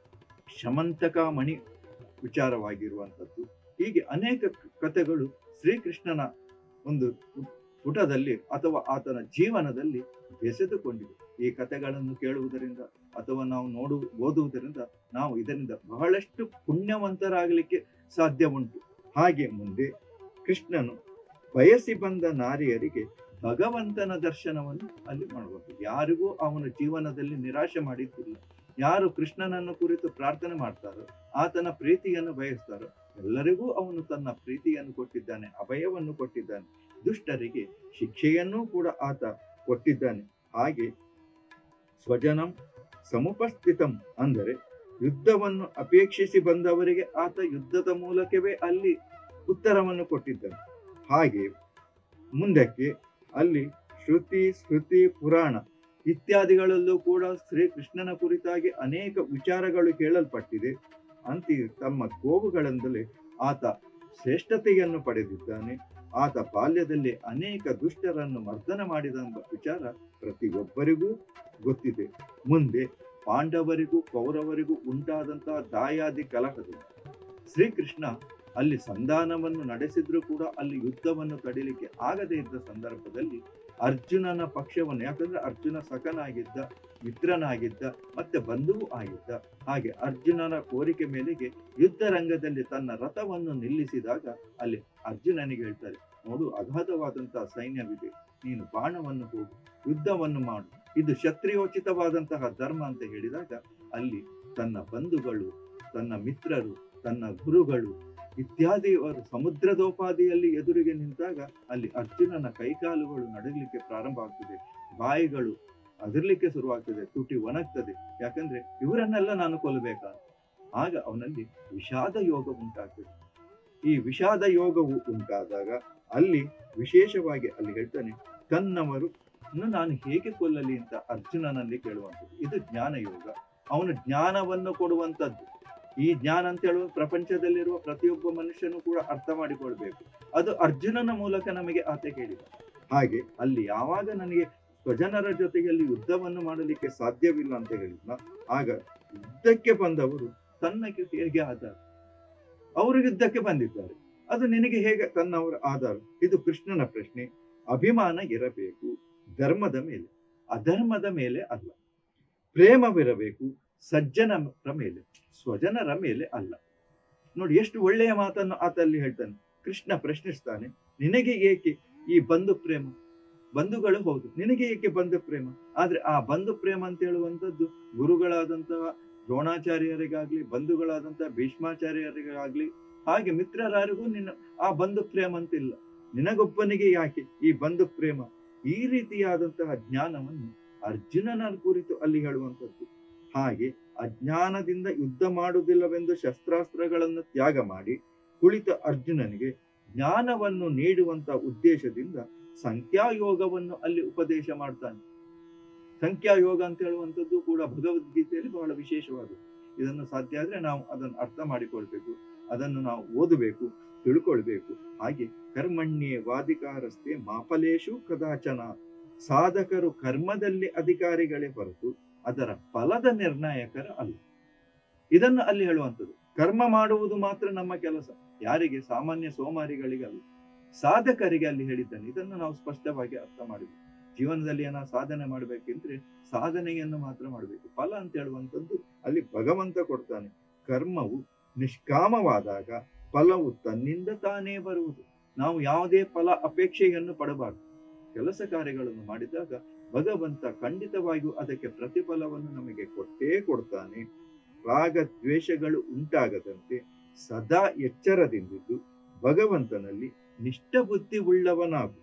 ಶಮಂತಕ ಮಣಿ ವಿಚಾರವಾಗಿರುವಂಥದ್ದು ಹೀಗೆ ಅನೇಕ ಕಥೆಗಳು ಶ್ರೀಕೃಷ್ಣನ ಒಂದು ಪುಟದಲ್ಲಿ ಅಥವಾ ಆತನ ಜೀವನದಲ್ಲಿ ಬೆಸೆದುಕೊಂಡಿದೆ ಈ ಕಥೆಗಳನ್ನು ಕೇಳುವುದರಿಂದ ಅಥವಾ ನಾವು ನೋಡು ಓದುವುದರಿಂದ ನಾವು ಇದರಿಂದ ಬಹಳಷ್ಟು ಪುಣ್ಯವಂತರಾಗಲಿಕ್ಕೆ ಸಾಧ್ಯ ಉಂಟು ಹಾಗೆ ಮುಂದೆ ಕೃಷ್ಣನು ಬಯಸಿ ಬಂದ ನಾರಿಯರಿಗೆ ಭಗವಂತನ ದರ್ಶನವನ್ನು ಅಲ್ಲಿ ಮಾಡಬಹುದು ಯಾರಿಗೂ ಅವನ ಜೀವನದಲ್ಲಿ ನಿರಾಶೆ ಮಾಡಿದ್ದಿಲ್ಲ ಯಾರು ಕೃಷ್ಣನನ್ನು ಕುರಿತು ಪ್ರಾರ್ಥನೆ ಮಾಡ್ತಾರೋ ಆತನ ಪ್ರೀತಿಯನ್ನು ಬಯಸ್ತಾರೋ ಎಲ್ಲರಿಗೂ ಅವನು ತನ್ನ ಪ್ರೀತಿಯನ್ನು ಕೊಟ್ಟಿದ್ದಾನೆ ಅಭಯವನ್ನು ಕೊಟ್ಟಿದ್ದಾನೆ ದುಷ್ಟರಿಗೆ ಶಿಕ್ಷೆಯನ್ನೂ ಕೂಡ ಆತ ಕೊಟ್ಟಿದ್ದಾನೆ ಹಾಗೆ ಸ್ವಜನಂ ಸಮುಪಸ್ಥಿತಂ ಅಂದರೆ ಯುದ್ಧವನ್ನು ಅಪೇಕ್ಷಿಸಿ ಬಂದವರಿಗೆ ಆತ ಯುದ್ಧದ ಮೂಲಕವೇ ಅಲ್ಲಿ ಉತ್ತರವನ್ನು ಕೊಟ್ಟಿದ್ದಾನೆ ಹಾಗೆ ಮುಂದಕ್ಕೆ ಅಲ್ಲಿ ಶ್ರುತಿ ಸ್ಮೃತಿ ಪುರಾಣ ಇತ್ಯಾದಿಗಳಲ್ಲೂ ಕೂಡ ಶ್ರೀಕೃಷ್ಣನ ಕುರಿತಾಗಿ ಅನೇಕ ವಿಚಾರಗಳು ಹೇಳಲ್ಪಟ್ಟಿದೆ ಅಂತಿ ತಮ್ಮ ಗೋವುಗಳಿಂದಲೇ ಆತ ಶ್ರೇಷ್ಠತೆಯನ್ನು ಪಡೆದಿದ್ದಾನೆ ಆತ ಬಾಲ್ಯದಲ್ಲಿ ಅನೇಕ ದುಷ್ಟರನ್ನು ಮರ್ದನ ಮಾಡಿದಂಬ ವಿಚಾರ ಪ್ರತಿಯೊಬ್ಬರಿಗೂ ಗೊತ್ತಿದೆ ಮುಂದೆ ಪಾಂಡವರಿಗೂ ಕೌರವರಿಗೂ ಉಂಟಾದಂತಹ ದಾಯಾದಿ ಕಲಹದಿಂದ ಶ್ರೀಕೃಷ್ಣ ಅಲ್ಲಿ ಸಂಧಾನವನ್ನು ನಡೆಸಿದ್ರೂ ಕೂಡ ಅಲ್ಲಿ ಯುದ್ಧವನ್ನು ತಡಿಲಿಕ್ಕೆ ಆಗದೇ ಇದ್ದ ಸಂದರ್ಭದಲ್ಲಿ ಅರ್ಜುನನ ಪಕ್ಷವನ್ನು ಯಾಕಂದ್ರೆ ಅರ್ಜುನ ಸಖನಾಗಿದ್ದ ಮಿತ್ರನಾಗಿದ್ದ ಮತ್ತೆ ಬಂಧುವು ಆಗಿದ್ದ ಹಾಗೆ ಅರ್ಜುನನ ಕೋರಿಕೆ ಮೇಲೆಗೆ ಯುದ್ಧ ರಂಗದಲ್ಲಿ ತನ್ನ ರಥವನ್ನು ನಿಲ್ಲಿಸಿದಾಗ ಅಲ್ಲಿ ಅರ್ಜುನನಿಗೆ ಹೇಳ್ತಾರೆ ನೋಡು ಅಗಾಧವಾದಂತಹ ಸೈನ್ಯವಿದೆ ನೀನು ಬಾಣವನ್ನು ಹೋಗು ಯುದ್ಧವನ್ನು ಮಾಡು ಇದು ಕ್ಷತ್ರಿಯೋಚಿತವಾದಂತಹ ಧರ್ಮ ಅಂತ ಹೇಳಿದಾಗ ಅಲ್ಲಿ ತನ್ನ ಬಂಧುಗಳು ತನ್ನ ಮಿತ್ರರು ತನ್ನ ಗುರುಗಳು ಇತ್ಯಾದಿಯವರು ಸಮುದ್ರದೋಪಾದಿಯಲ್ಲಿ ಎದುರಿಗೆ ನಿಂತಾಗ ಅಲ್ಲಿ ಅರ್ಜುನನ ಕೈಕಾಲುಗಳು ನಡಗಲಿಕ್ಕೆ ಪ್ರಾರಂಭ ಆಗ್ತದೆ ಬಾಯಿಗಳು ಅದರ್ಲಿಕ್ಕೆ ಶುರುವಾಗ್ತದೆ ತುಟಿ ಒಣಗ್ತದೆ ಯಾಕಂದ್ರೆ ಇವರನ್ನೆಲ್ಲ ನಾನು ಕೊಲ್ಲಬೇಕಾ ಆಗ ಅವನಲ್ಲಿ ವಿಷಾದ ಯೋಗ ಉಂಟಾಗ್ತದೆ ಈ ವಿಷಾದ ಯೋಗವು ಉಂಟಾದಾಗ ಅಲ್ಲಿ ವಿಶೇಷವಾಗಿ ಅಲ್ಲಿ ಹೇಳ್ತಾನೆ ತನ್ನವರು ನಾನು ಹೇಗೆ ಕೊಲ್ಲಲಿ ಅಂತ ಅರ್ಜುನನಲ್ಲಿ ಕೇಳುವಂಥದ್ದು ಇದು ಜ್ಞಾನ ಯೋಗ ಅವನು ಜ್ಞಾನವನ್ನು ಕೊಡುವಂಥದ್ದು ಈ ಜ್ಞಾನ ಅಂತ ಹೇಳುವ ಪ್ರಪಂಚದಲ್ಲಿರುವ ಪ್ರತಿಯೊಬ್ಬ ಮನುಷ್ಯನು ಕೂಡ ಅರ್ಥ ಮಾಡಿಕೊಳ್ಬೇಕು ಅದು ಅರ್ಜುನನ ಮೂಲಕ ನಮಗೆ ಆತ ಹೇಳಿದ ಹಾಗೆ ಅಲ್ಲಿ ಯಾವಾಗ ನನಗೆ ಸ್ವಜನರ ಜೊತೆಯಲ್ಲಿ ಯುದ್ಧವನ್ನು ಮಾಡಲಿಕ್ಕೆ ಸಾಧ್ಯವಿಲ್ಲ ಅಂತ ಹೇಳಿದ್ನ ಆಗ ಯುದ್ಧಕ್ಕೆ ಬಂದವರು ತನ್ನಕ್ಕೆ ಹೇಗೆ ಆಧಾರ ಅವರು ಯುದ್ಧಕ್ಕೆ ಬಂದಿದ್ದಾರೆ ಅದು ನಿನಗೆ ಹೇಗೆ ತನ್ನವರ ಆಧಾರ ಇದು ಕೃಷ್ಣನ ಪ್ರಶ್ನೆ ಅಭಿಮಾನ ಇರಬೇಕು ಧರ್ಮದ ಮೇಲೆ ಅಧರ್ಮದ ಮೇಲೆ ಅಲ್ಲ ಪ್ರೇಮವಿರಬೇಕು ಸಜ್ಜನರ ಮೇಲೆ ಸ್ವಜನರ ಮೇಲೆ ಅಲ್ಲ ನೋಡಿ ಎಷ್ಟು ಒಳ್ಳೆಯ ಮಾತನ್ನು ಆತಲ್ಲಿ ಹೇಳ್ತಾನೆ ಕೃಷ್ಣ ಪ್ರಶ್ನಿಸ್ತಾನೆ ನಿನಗೆ ಏಕೆ ಈ ಬಂಧು ಪ್ರೇಮ ಬಂಧುಗಳು ಹೌದು ನಿನಗೆ ಏಕೆ ಬಂಧು ಪ್ರೇಮ ಆದ್ರೆ ಆ ಬಂಧು ಪ್ರೇಮ ಅಂತ ಹೇಳುವಂಥದ್ದು ಗುರುಗಳಾದಂತಹ ದ್ರೋಣಾಚಾರ್ಯರಿಗಾಗ್ಲಿ ಬಂಧುಗಳಾದಂತಹ ಭೀಷ್ಮಾಚಾರ್ಯರಿಗಾಗ್ಲಿ ಹಾಗೆ ಮಿತ್ರರಾರಿಗೂ ನಿನ್ನ ಆ ಬಂಧು ಪ್ರೇಮ ಅಂತಿಲ್ಲ ನಿನಗೊಬ್ಬನಿಗೆ ಯಾಕೆ ಈ ಬಂಧು ಪ್ರೇಮ ಈ ರೀತಿಯಾದಂತಹ ಜ್ಞಾನವನ್ನು ಅರ್ಜುನನ ಕುರಿತು ಅಲ್ಲಿ ಹೇಳುವಂಥದ್ದು ಹಾಗೆ ಅಜ್ಞಾನದಿಂದ ಯುದ್ಧ ಮಾಡುವುದಿಲ್ಲವೆಂದು ಶಸ್ತ್ರಾಸ್ತ್ರಗಳನ್ನು ತ್ಯಾಗ ಮಾಡಿ ಕುಳಿತ ಅರ್ಜುನನಿಗೆ ಜ್ಞಾನವನ್ನು ನೀಡುವಂತ ಉದ್ದೇಶದಿಂದ ಸಂಖ್ಯಾಯೋಗವನ್ನು ಅಲ್ಲಿ ಉಪದೇಶ ಮಾಡ್ತಾನೆ ಸಂಖ್ಯಾಯೋಗ ಅಂತ ಹೇಳುವಂಥದ್ದು ಕೂಡ ಭಗವದ್ಗೀತೆಯಲ್ಲಿ ಬಹಳ ವಿಶೇಷವಾದದ್ದು ಇದನ್ನು ಸಾಧ್ಯ ಆದ್ರೆ ನಾವು ಅದನ್ನು ಅರ್ಥ ಮಾಡಿಕೊಳ್ಬೇಕು ಅದನ್ನು ನಾವು ಓದಬೇಕು ತಿಳ್ಕೊಳ್ಬೇಕು ಹಾಗೆ ಕರ್ಮಣ್ಯೇ ವಾದಿಕಾರಸ್ತೆ ಮಾಫಲೇಶು ಕದಾಚನ ಸಾಧಕರು ಕರ್ಮದಲ್ಲಿ ಅಧಿಕಾರಿಗಳೇ ಹೊರತು ಅದರ ಫಲದ ನಿರ್ಣಾಯಕರ ಅಲ್ಲ ಇದನ್ನು ಅಲ್ಲಿ ಹೇಳುವಂಥದ್ದು ಕರ್ಮ ಮಾಡುವುದು ಮಾತ್ರ ನಮ್ಮ ಕೆಲಸ ಯಾರಿಗೆ ಸಾಮಾನ್ಯ ಸೋಮಾರಿಗಳಿಗೆ ಅಲ್ಲ ಸಾಧಕರಿಗೆ ಅಲ್ಲಿ ಹೇಳಿದ್ದಾನೆ ಇದನ್ನು ನಾವು ಸ್ಪಷ್ಟವಾಗಿ ಅರ್ಥ ಮಾಡಬೇಕು ಜೀವನದಲ್ಲಿ ಏನೋ ಸಾಧನೆ ಮಾಡ್ಬೇಕಿದ್ರೆ ಸಾಧನೆಯನ್ನು ಮಾತ್ರ ಮಾಡಬೇಕು ಫಲ ಅಂತ ಹೇಳುವಂಥದ್ದು ಅಲ್ಲಿ ಭಗವಂತ ಕೊಡ್ತಾನೆ ಕರ್ಮವು ನಿಷ್ಕಾಮವಾದಾಗ ಫಲವು ತನ್ನಿಂದ ತಾನೇ ಬರುವುದು ನಾವು ಯಾವುದೇ ಫಲ ಅಪೇಕ್ಷೆಯನ್ನು ಪಡಬಾರದು ಕೆಲಸ ಕಾರ್ಯಗಳನ್ನು ಮಾಡಿದಾಗ ಭಗವಂತ ಖಂಡಿತವಾಗಿಯೂ ಅದಕ್ಕೆ ಪ್ರತಿಫಲವನ್ನು ನಮಗೆ ಕೊಟ್ಟೇ ಕೊಡ್ತಾನೆ ರಾಗ ದ್ವೇಷಗಳು ಉಂಟಾಗದಂತೆ ಸದಾ ಎಚ್ಚರದಿಂದಿದ್ದು ಭಗವಂತನಲ್ಲಿ ನಿಷ್ಠ ಬುದ್ಧಿ ಉಳ್ಳವನಾಗು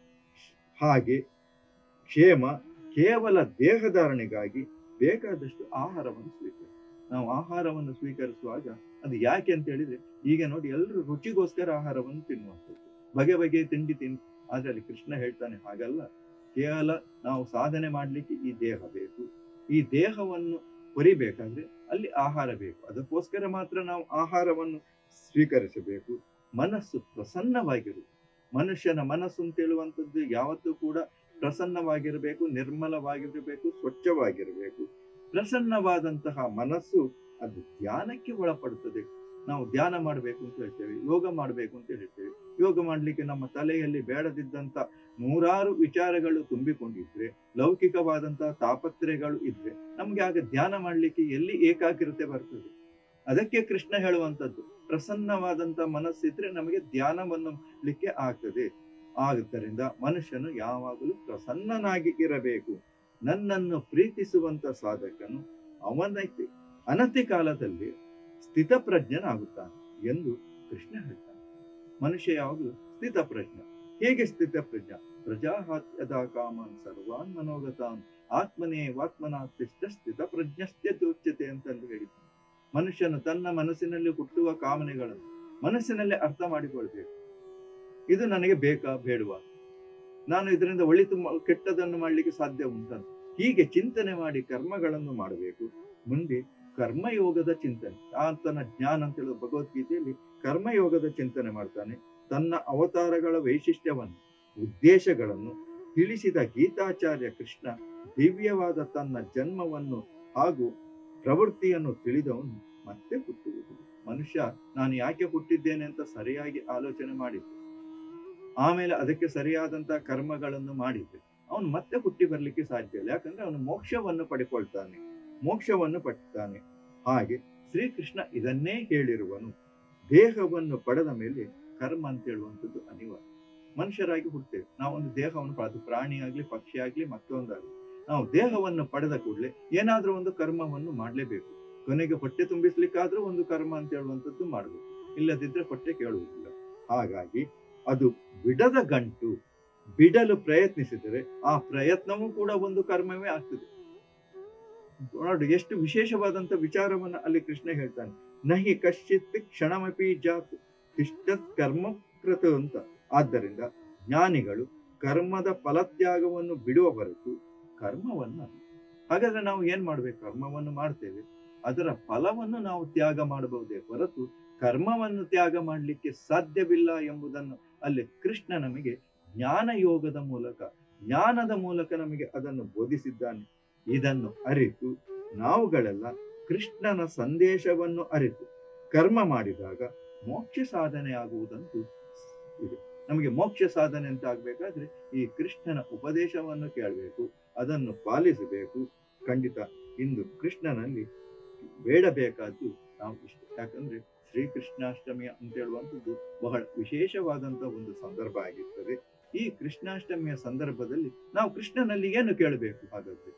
ಹಾಗೆ ಕ್ಷೇಮ ಕೇವಲ ದೇಹಧಾರಣೆಗಾಗಿ ಬೇಕಾದಷ್ಟು ಆಹಾರವನ್ನು ಸ್ವೀಕರಿಸಿ ನಾವು ಆಹಾರವನ್ನು ಸ್ವೀಕರಿಸುವಾಗ ಅದು ಯಾಕೆ ಅಂತ ಹೇಳಿದ್ರೆ ಈಗ ನೋಡಿ ಎಲ್ಲರೂ ರುಚಿಗೋಸ್ಕರ ಆಹಾರವನ್ನು ತಿನ್ನುವಂಥದ್ದು ಬಗೆ ಬಗೆಯ ತಿಂಡಿ ತಿನ್ ಆದ್ರೆ ಅಲ್ಲಿ ಕೃಷ್ಣ ಹೇಳ್ತಾನೆ ಹಾಗಲ್ಲ ಕೇವಲ ನಾವು ಸಾಧನೆ ಮಾಡ್ಲಿಕ್ಕೆ ಈ ದೇಹ ಬೇಕು ಈ ದೇಹವನ್ನು ಹೊರಿಬೇಕಾದ್ರೆ ಅಲ್ಲಿ ಆಹಾರ ಬೇಕು ಅದಕ್ಕೋಸ್ಕರ ಮಾತ್ರ ನಾವು ಆಹಾರವನ್ನು ಸ್ವೀಕರಿಸಬೇಕು ಮನಸ್ಸು ಪ್ರಸನ್ನವಾಗಿರುವುದು ಮನುಷ್ಯನ ಮನಸ್ಸು ಅಂತ ಹೇಳುವಂಥದ್ದು ಯಾವತ್ತೂ ಕೂಡ ಪ್ರಸನ್ನವಾಗಿರಬೇಕು ನಿರ್ಮಲವಾಗಿರಬೇಕು ಸ್ವಚ್ಛವಾಗಿರಬೇಕು ಪ್ರಸನ್ನವಾದಂತಹ ಮನಸ್ಸು ಅದು ಧ್ಯಾನಕ್ಕೆ ಒಳಪಡುತ್ತದೆ ನಾವು ಧ್ಯಾನ ಮಾಡಬೇಕು ಅಂತ ಹೇಳ್ತೇವೆ ಯೋಗ ಮಾಡಬೇಕು ಅಂತ ಹೇಳ್ತೇವೆ ಯೋಗ ಮಾಡ್ಲಿಕ್ಕೆ ನಮ್ಮ ತಲೆಯಲ್ಲಿ ಬೇಡದಿದ್ದಂತ ನೂರಾರು ವಿಚಾರಗಳು ತುಂಬಿಕೊಂಡಿದ್ರೆ ಲೌಕಿಕವಾದಂತಹ ತಾಪತ್ರೆಗಳು ಇದ್ರೆ ನಮ್ಗೆ ಆಗ ಧ್ಯಾನ ಮಾಡ್ಲಿಕ್ಕೆ ಎಲ್ಲಿ ಏಕಾಗ್ರತೆ ಬರ್ತದೆ ಅದಕ್ಕೆ ಕೃಷ್ಣ ಹೇಳುವಂತದ್ದು ಪ್ರಸನ್ನವಾದಂತ ಮನಸ್ಸಿದ್ರೆ ನಮಗೆ ಧ್ಯಾನವನ್ನು ಮಾಡ್ಲಿಕ್ಕೆ ಆಗ್ತದೆ ಆಗುತ್ತರಿಂದ ಮನುಷ್ಯನು ಯಾವಾಗಲೂ ಪ್ರಸನ್ನನಾಗಿ ಇರಬೇಕು ನನ್ನನ್ನು ಪ್ರೀತಿಸುವಂತ ಸಾಧಕನು ಅವನಕ್ಕೆ ಅನತಿ ಕಾಲದಲ್ಲಿ ಸ್ಥಿತಪ್ರಜ್ಞನಾಗುತ್ತಾನೆ ಎಂದು ಕೃಷ್ಣ ಹೇಳ್ತಾನೆ ಮನುಷ್ಯ ಯಾವಾಗಲೂ ಸ್ಥಿತಪ್ರಜ್ಞ ಹೇಗೆ ಸ್ಥಿತಪ್ರಜ್ಞ ಪ್ರಜಾಹಾತ್ಯದ ಕಾಮನ್ ಸರ್ವಾನ್ ಮನೋಗತಾನ್ ಆತ್ಮನೇ ವಾತ್ಮನಾತಿಷ್ಠ ಸ್ಥಿತ ಪ್ರಜ್ಞಸ್ಥ್ಯತೋಚ್ಯತೆ ಅಂತಂದು ಹೇಳಿದ್ದಾನೆ ಮನುಷ್ಯನು ತನ್ನ ಮನಸ್ಸಿನಲ್ಲಿ ಹುಟ್ಟುವ ಕಾಮನೆಗಳನ್ನು ಮನಸ್ಸಿನಲ್ಲಿ ಅರ್ಥ ಮಾಡಿಕೊಳ್ಬೇಕು ಇದು ನನಗೆ ಬೇಕಾ ಬೇಡವಾ ನಾನು ಇದರಿಂದ ಒಳಿತು ಮಾ- ಕೆಟ್ಟದನ್ನು ಮಾಡ್ಲಿಕ್ಕೆ ಸಾಧ್ಯ ಉಂಟಂತ ಹೀಗೆ ಚಿಂತನೆ ಮಾಡಿ ಕರ್ಮಗಳನ್ನು ಮಾಡಬೇಕು ಮುಂದೆ ಕರ್ಮಯೋಗದ ಚಿಂತನೆ ಆತನ ಜ್ಞಾನ ಅಂತ ಹೇಳುವ ಭಗವದ್ಗೀತೆಯಲ್ಲಿ ಕರ್ಮಯೋಗದ ಚಿಂತನೆ ಮಾಡ್ತಾನೆ ತನ್ನ ಅವತಾರಗಳ ವೈಶಿಷ್ಟ್ಯವನ್ನು ಉದ್ದೇಶಗಳನ್ನು ತಿಳಿಸಿದ ಗೀತಾಚಾರ್ಯ ಕೃಷ್ಣ ದಿವ್ಯವಾದ ತನ್ನ ಜನ್ಮವನ್ನು ಹಾಗೂ ಪ್ರವೃತ್ತಿಯನ್ನು ತಿಳಿದವನು ಮತ್ತೆ ಹುಟ್ಟುವುದು ಮನುಷ್ಯ ನಾನು ಯಾಕೆ ಹುಟ್ಟಿದ್ದೇನೆ ಅಂತ ಸರಿಯಾಗಿ ಆಲೋಚನೆ ಮಾಡಿದ್ದೆ ಆಮೇಲೆ ಅದಕ್ಕೆ ಸರಿಯಾದಂತಹ ಕರ್ಮಗಳನ್ನು ಮಾಡಿದ್ದೆ ಅವನು ಮತ್ತೆ ಹುಟ್ಟಿ ಬರ್ಲಿಕ್ಕೆ ಸಾಧ್ಯ ಇಲ್ಲ ಯಾಕಂದ್ರೆ ಅವನು ಮೋಕ್ಷವನ್ನು ಪಡ್ಕೊಳ್ತಾನೆ ಮೋಕ್ಷವನ್ನು ಪಡ್ತಾನೆ ಹಾಗೆ ಶ್ರೀಕೃಷ್ಣ ಇದನ್ನೇ ಹೇಳಿರುವನು ದೇಹವನ್ನು ಪಡೆದ ಮೇಲೆ ಕರ್ಮ ಅಂತ ಹೇಳುವಂಥದ್ದು ಅನಿವಾರ್ಯ ಮನುಷ್ಯರಾಗಿ ಹುಡ್ತೇವೆ ನಾವು ಒಂದು ದೇಹವನ್ನು ಪ- ಅದು ಪ್ರಾಣಿ ಆಗ್ಲಿ ಪಕ್ಷಿ ಆಗ್ಲಿ ಮತ್ತೊಂದಾಗ್ಲಿ ನಾವು ದೇಹವನ್ನು ಪಡೆದ ಕೂಡಲೇ ಏನಾದ್ರೂ ಒಂದು ಕರ್ಮವನ್ನು ಮಾಡ್ಲೇಬೇಕು ಕೊನೆಗೆ ಹೊಟ್ಟೆ ತುಂಬಿಸ್ಲಿಕ್ಕಾದ್ರೂ ಒಂದು ಕರ್ಮ ಅಂತ ಹೇಳುವಂಥದ್ದು ಮಾಡಬೇಕು ಇಲ್ಲದಿದ್ರೆ ಹೊಟ್ಟೆ ಕೇಳುವುದಿಲ್ಲ ಹಾಗಾಗಿ ಅದು ಬಿಡದ ಗಂಟು ಬಿಡಲು ಪ್ರಯತ್ನಿಸಿದರೆ ಆ ಪ್ರಯತ್ನವೂ ಕೂಡ ಒಂದು ಕರ್ಮವೇ ಆಗ್ತದೆ ನೋಡಿ ಎಷ್ಟು ವಿಶೇಷವಾದಂತ ವಿಚಾರವನ್ನ ಅಲ್ಲಿ ಕೃಷ್ಣ ಹೇಳ್ತಾನೆ ನಹಿ ಕಶ್ಚಿತ್ ಕ್ಷಣಮಪಿ ಜಾತ್ ತಿಷ್ಟತ್ ಕರ್ಮ ಕೃತ ಅಂತ ಆದ್ದರಿಂದ ಜ್ಞಾನಿಗಳು ಕರ್ಮದ ಫಲತ್ಯಾಗವನ್ನು ಬಿಡುವ ಹೊರತು ಕರ್ಮವನ್ನ ಹಾಗಾದ್ರೆ ನಾವು ಏನ್ ಮಾಡ್ಬೇಕು ಕರ್ಮವನ್ನು ಮಾಡ್ತೇವೆ ಅದರ ಫಲವನ್ನು ನಾವು ತ್ಯಾಗ ಮಾಡಬಹುದೇ ಹೊರತು ಕರ್ಮವನ್ನು ತ್ಯಾಗ ಮಾಡಲಿಕ್ಕೆ ಸಾಧ್ಯವಿಲ್ಲ ಎಂಬುದನ್ನು ಅಲ್ಲಿ ಕೃಷ್ಣ ನಮಗೆ ಜ್ಞಾನ ಯೋಗದ ಮೂಲಕ ಜ್ಞಾನದ ಮೂಲಕ ನಮಗೆ ಅದನ್ನು ಬೋಧಿಸಿದ್ದಾನೆ ಇದನ್ನು ಅರಿತು ನಾವುಗಳೆಲ್ಲ ಕೃಷ್ಣನ ಸಂದೇಶವನ್ನು ಅರಿತು ಕರ್ಮ ಮಾಡಿದಾಗ ಮೋಕ್ಷ ಸಾಧನೆ ಆಗುವುದಂತೂ ಇದೆ ನಮಗೆ ಮೋಕ್ಷ ಸಾಧನೆ ಅಂತ ಆಗ್ಬೇಕಾದ್ರೆ ಈ ಕೃಷ್ಣನ ಉಪದೇಶವನ್ನು ಕೇಳಬೇಕು ಅದನ್ನು ಪಾಲಿಸಬೇಕು ಖಂಡಿತ ಇಂದು ಕೃಷ್ಣನಲ್ಲಿ ಬೇಡಬೇಕಾದ್ದು ನಾವು ಇಷ್ಟ ಯಾಕಂದ್ರೆ ಶ್ರೀಕೃಷ್ಣಾಷ್ಟಮಿ ಅಂತ ಹೇಳುವಂಥದ್ದು ಬಹಳ ವಿಶೇಷವಾದಂತಹ ಒಂದು ಸಂದರ್ಭ ಆಗಿರ್ತದೆ ಈ ಕೃಷ್ಣಾಷ್ಟಮಿಯ ಸಂದರ್ಭದಲ್ಲಿ ನಾವು ಕೃಷ್ಣನಲ್ಲಿ ಏನು ಕೇಳಬೇಕು ಹಾಗಾದ್ರೆ